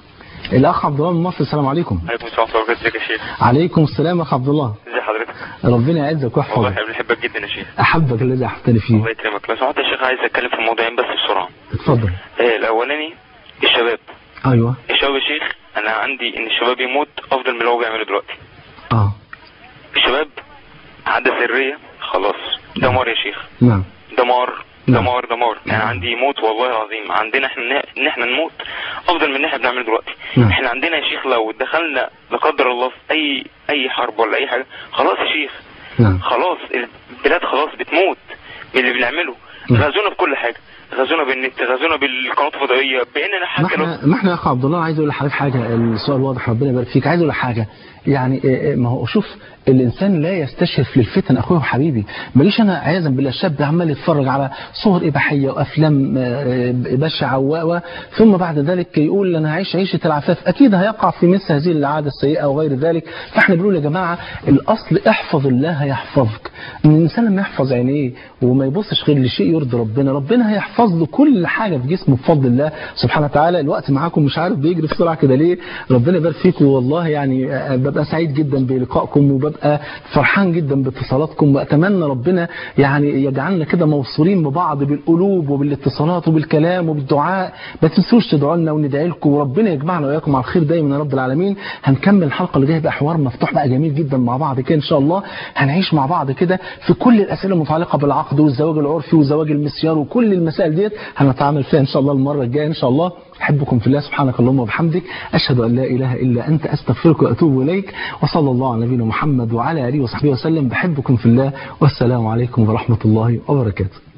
الاخ عبد الله من مصر السلام عليكم عليكم السلام ورحمة الله وبركاته ازيك يا شيخ عليكم السلام يا اخ عبد الله ازي حضرتك ربنا يعزك والله ويحفظك احنا بنحبك جدا يا شيخ احبك الذي احببتني فيه الله يكرمك لو سمحت يا شيخ عايز اتكلم في موضوعين بس بسرعة اتفضل ايه الاولاني الشباب ايوه الشباب يا شيخ انا عندي ان الشباب يموت افضل من اللي هو بيعمله دلوقتي اه الشباب عادة سرية خلاص دمار يا شيخ نعم دمار نعم. دمار دمار يعني عندي يموت والله العظيم عندنا احنا ان احنا نموت افضل من اللي احنا بنعمله دلوقتي نعم. احنا عندنا يا شيخ لو دخلنا لا قدر الله في اي اي حرب ولا اي حاجه خلاص يا شيخ نعم. خلاص البلاد خلاص بتموت من اللي بنعمله غزونا بكل حاجه غزونا بالنت غزونا بالقنوات الفضائيه باننا ما حتى لو احنا ما احنا يا اخ عبد الله عايز اقول لحضرتك حاجه السؤال واضح ربنا يبارك فيك عايز اقول لك حاجه يعني إيه إيه ما هو شوف الانسان لا يستشرف للفتن اخوه وحبيبي ماليش انا عياذا بالله شاب عمال يتفرج على صور اباحيه وافلام آه، بشعه و و- ثم بعد ذلك يقول انا هعيش عيشه العفاف اكيد هيقع في مثل هذه العاده السيئه وغير ذلك فاحنا بنقول يا جماعه الاصل احفظ الله يحفظك ان الانسان لما يحفظ عينيه وما يبصش غير لشيء يرضي ربنا ربنا هيحفظ له كل حاجه في جسمه بفضل الله سبحانه وتعالى الوقت معاكم مش عارف بيجري بسرعه كده ليه ربنا يبارك فيكم والله يعني آه، ببقى سعيد جدا بلقائكم وببقى فرحان جدا باتصالاتكم واتمنى ربنا يعني يجعلنا كده موصولين ببعض بالقلوب وبالاتصالات وبالكلام وبالدعاء ما تنسوش تدعوا لنا وندعي لكم وربنا يجمعنا واياكم على الخير دايما يا رب العالمين هنكمل الحلقه اللي جايه بقى حوار مفتوح بقى جميل جدا مع بعض كده ان شاء الله هنعيش مع بعض كده في كل الاسئله المتعلقه بالعقد والزواج العرفي وزواج المسيار وكل المسائل ديت هنتعامل فيها ان شاء الله المره الجايه ان شاء الله احبكم في الله سبحانك اللهم وبحمدك اشهد ان لا اله الا انت استغفرك واتوب اليك وصلى الله على نبينا محمد وعلى اله وصحبه وسلم بحبكم في الله والسلام عليكم ورحمه الله وبركاته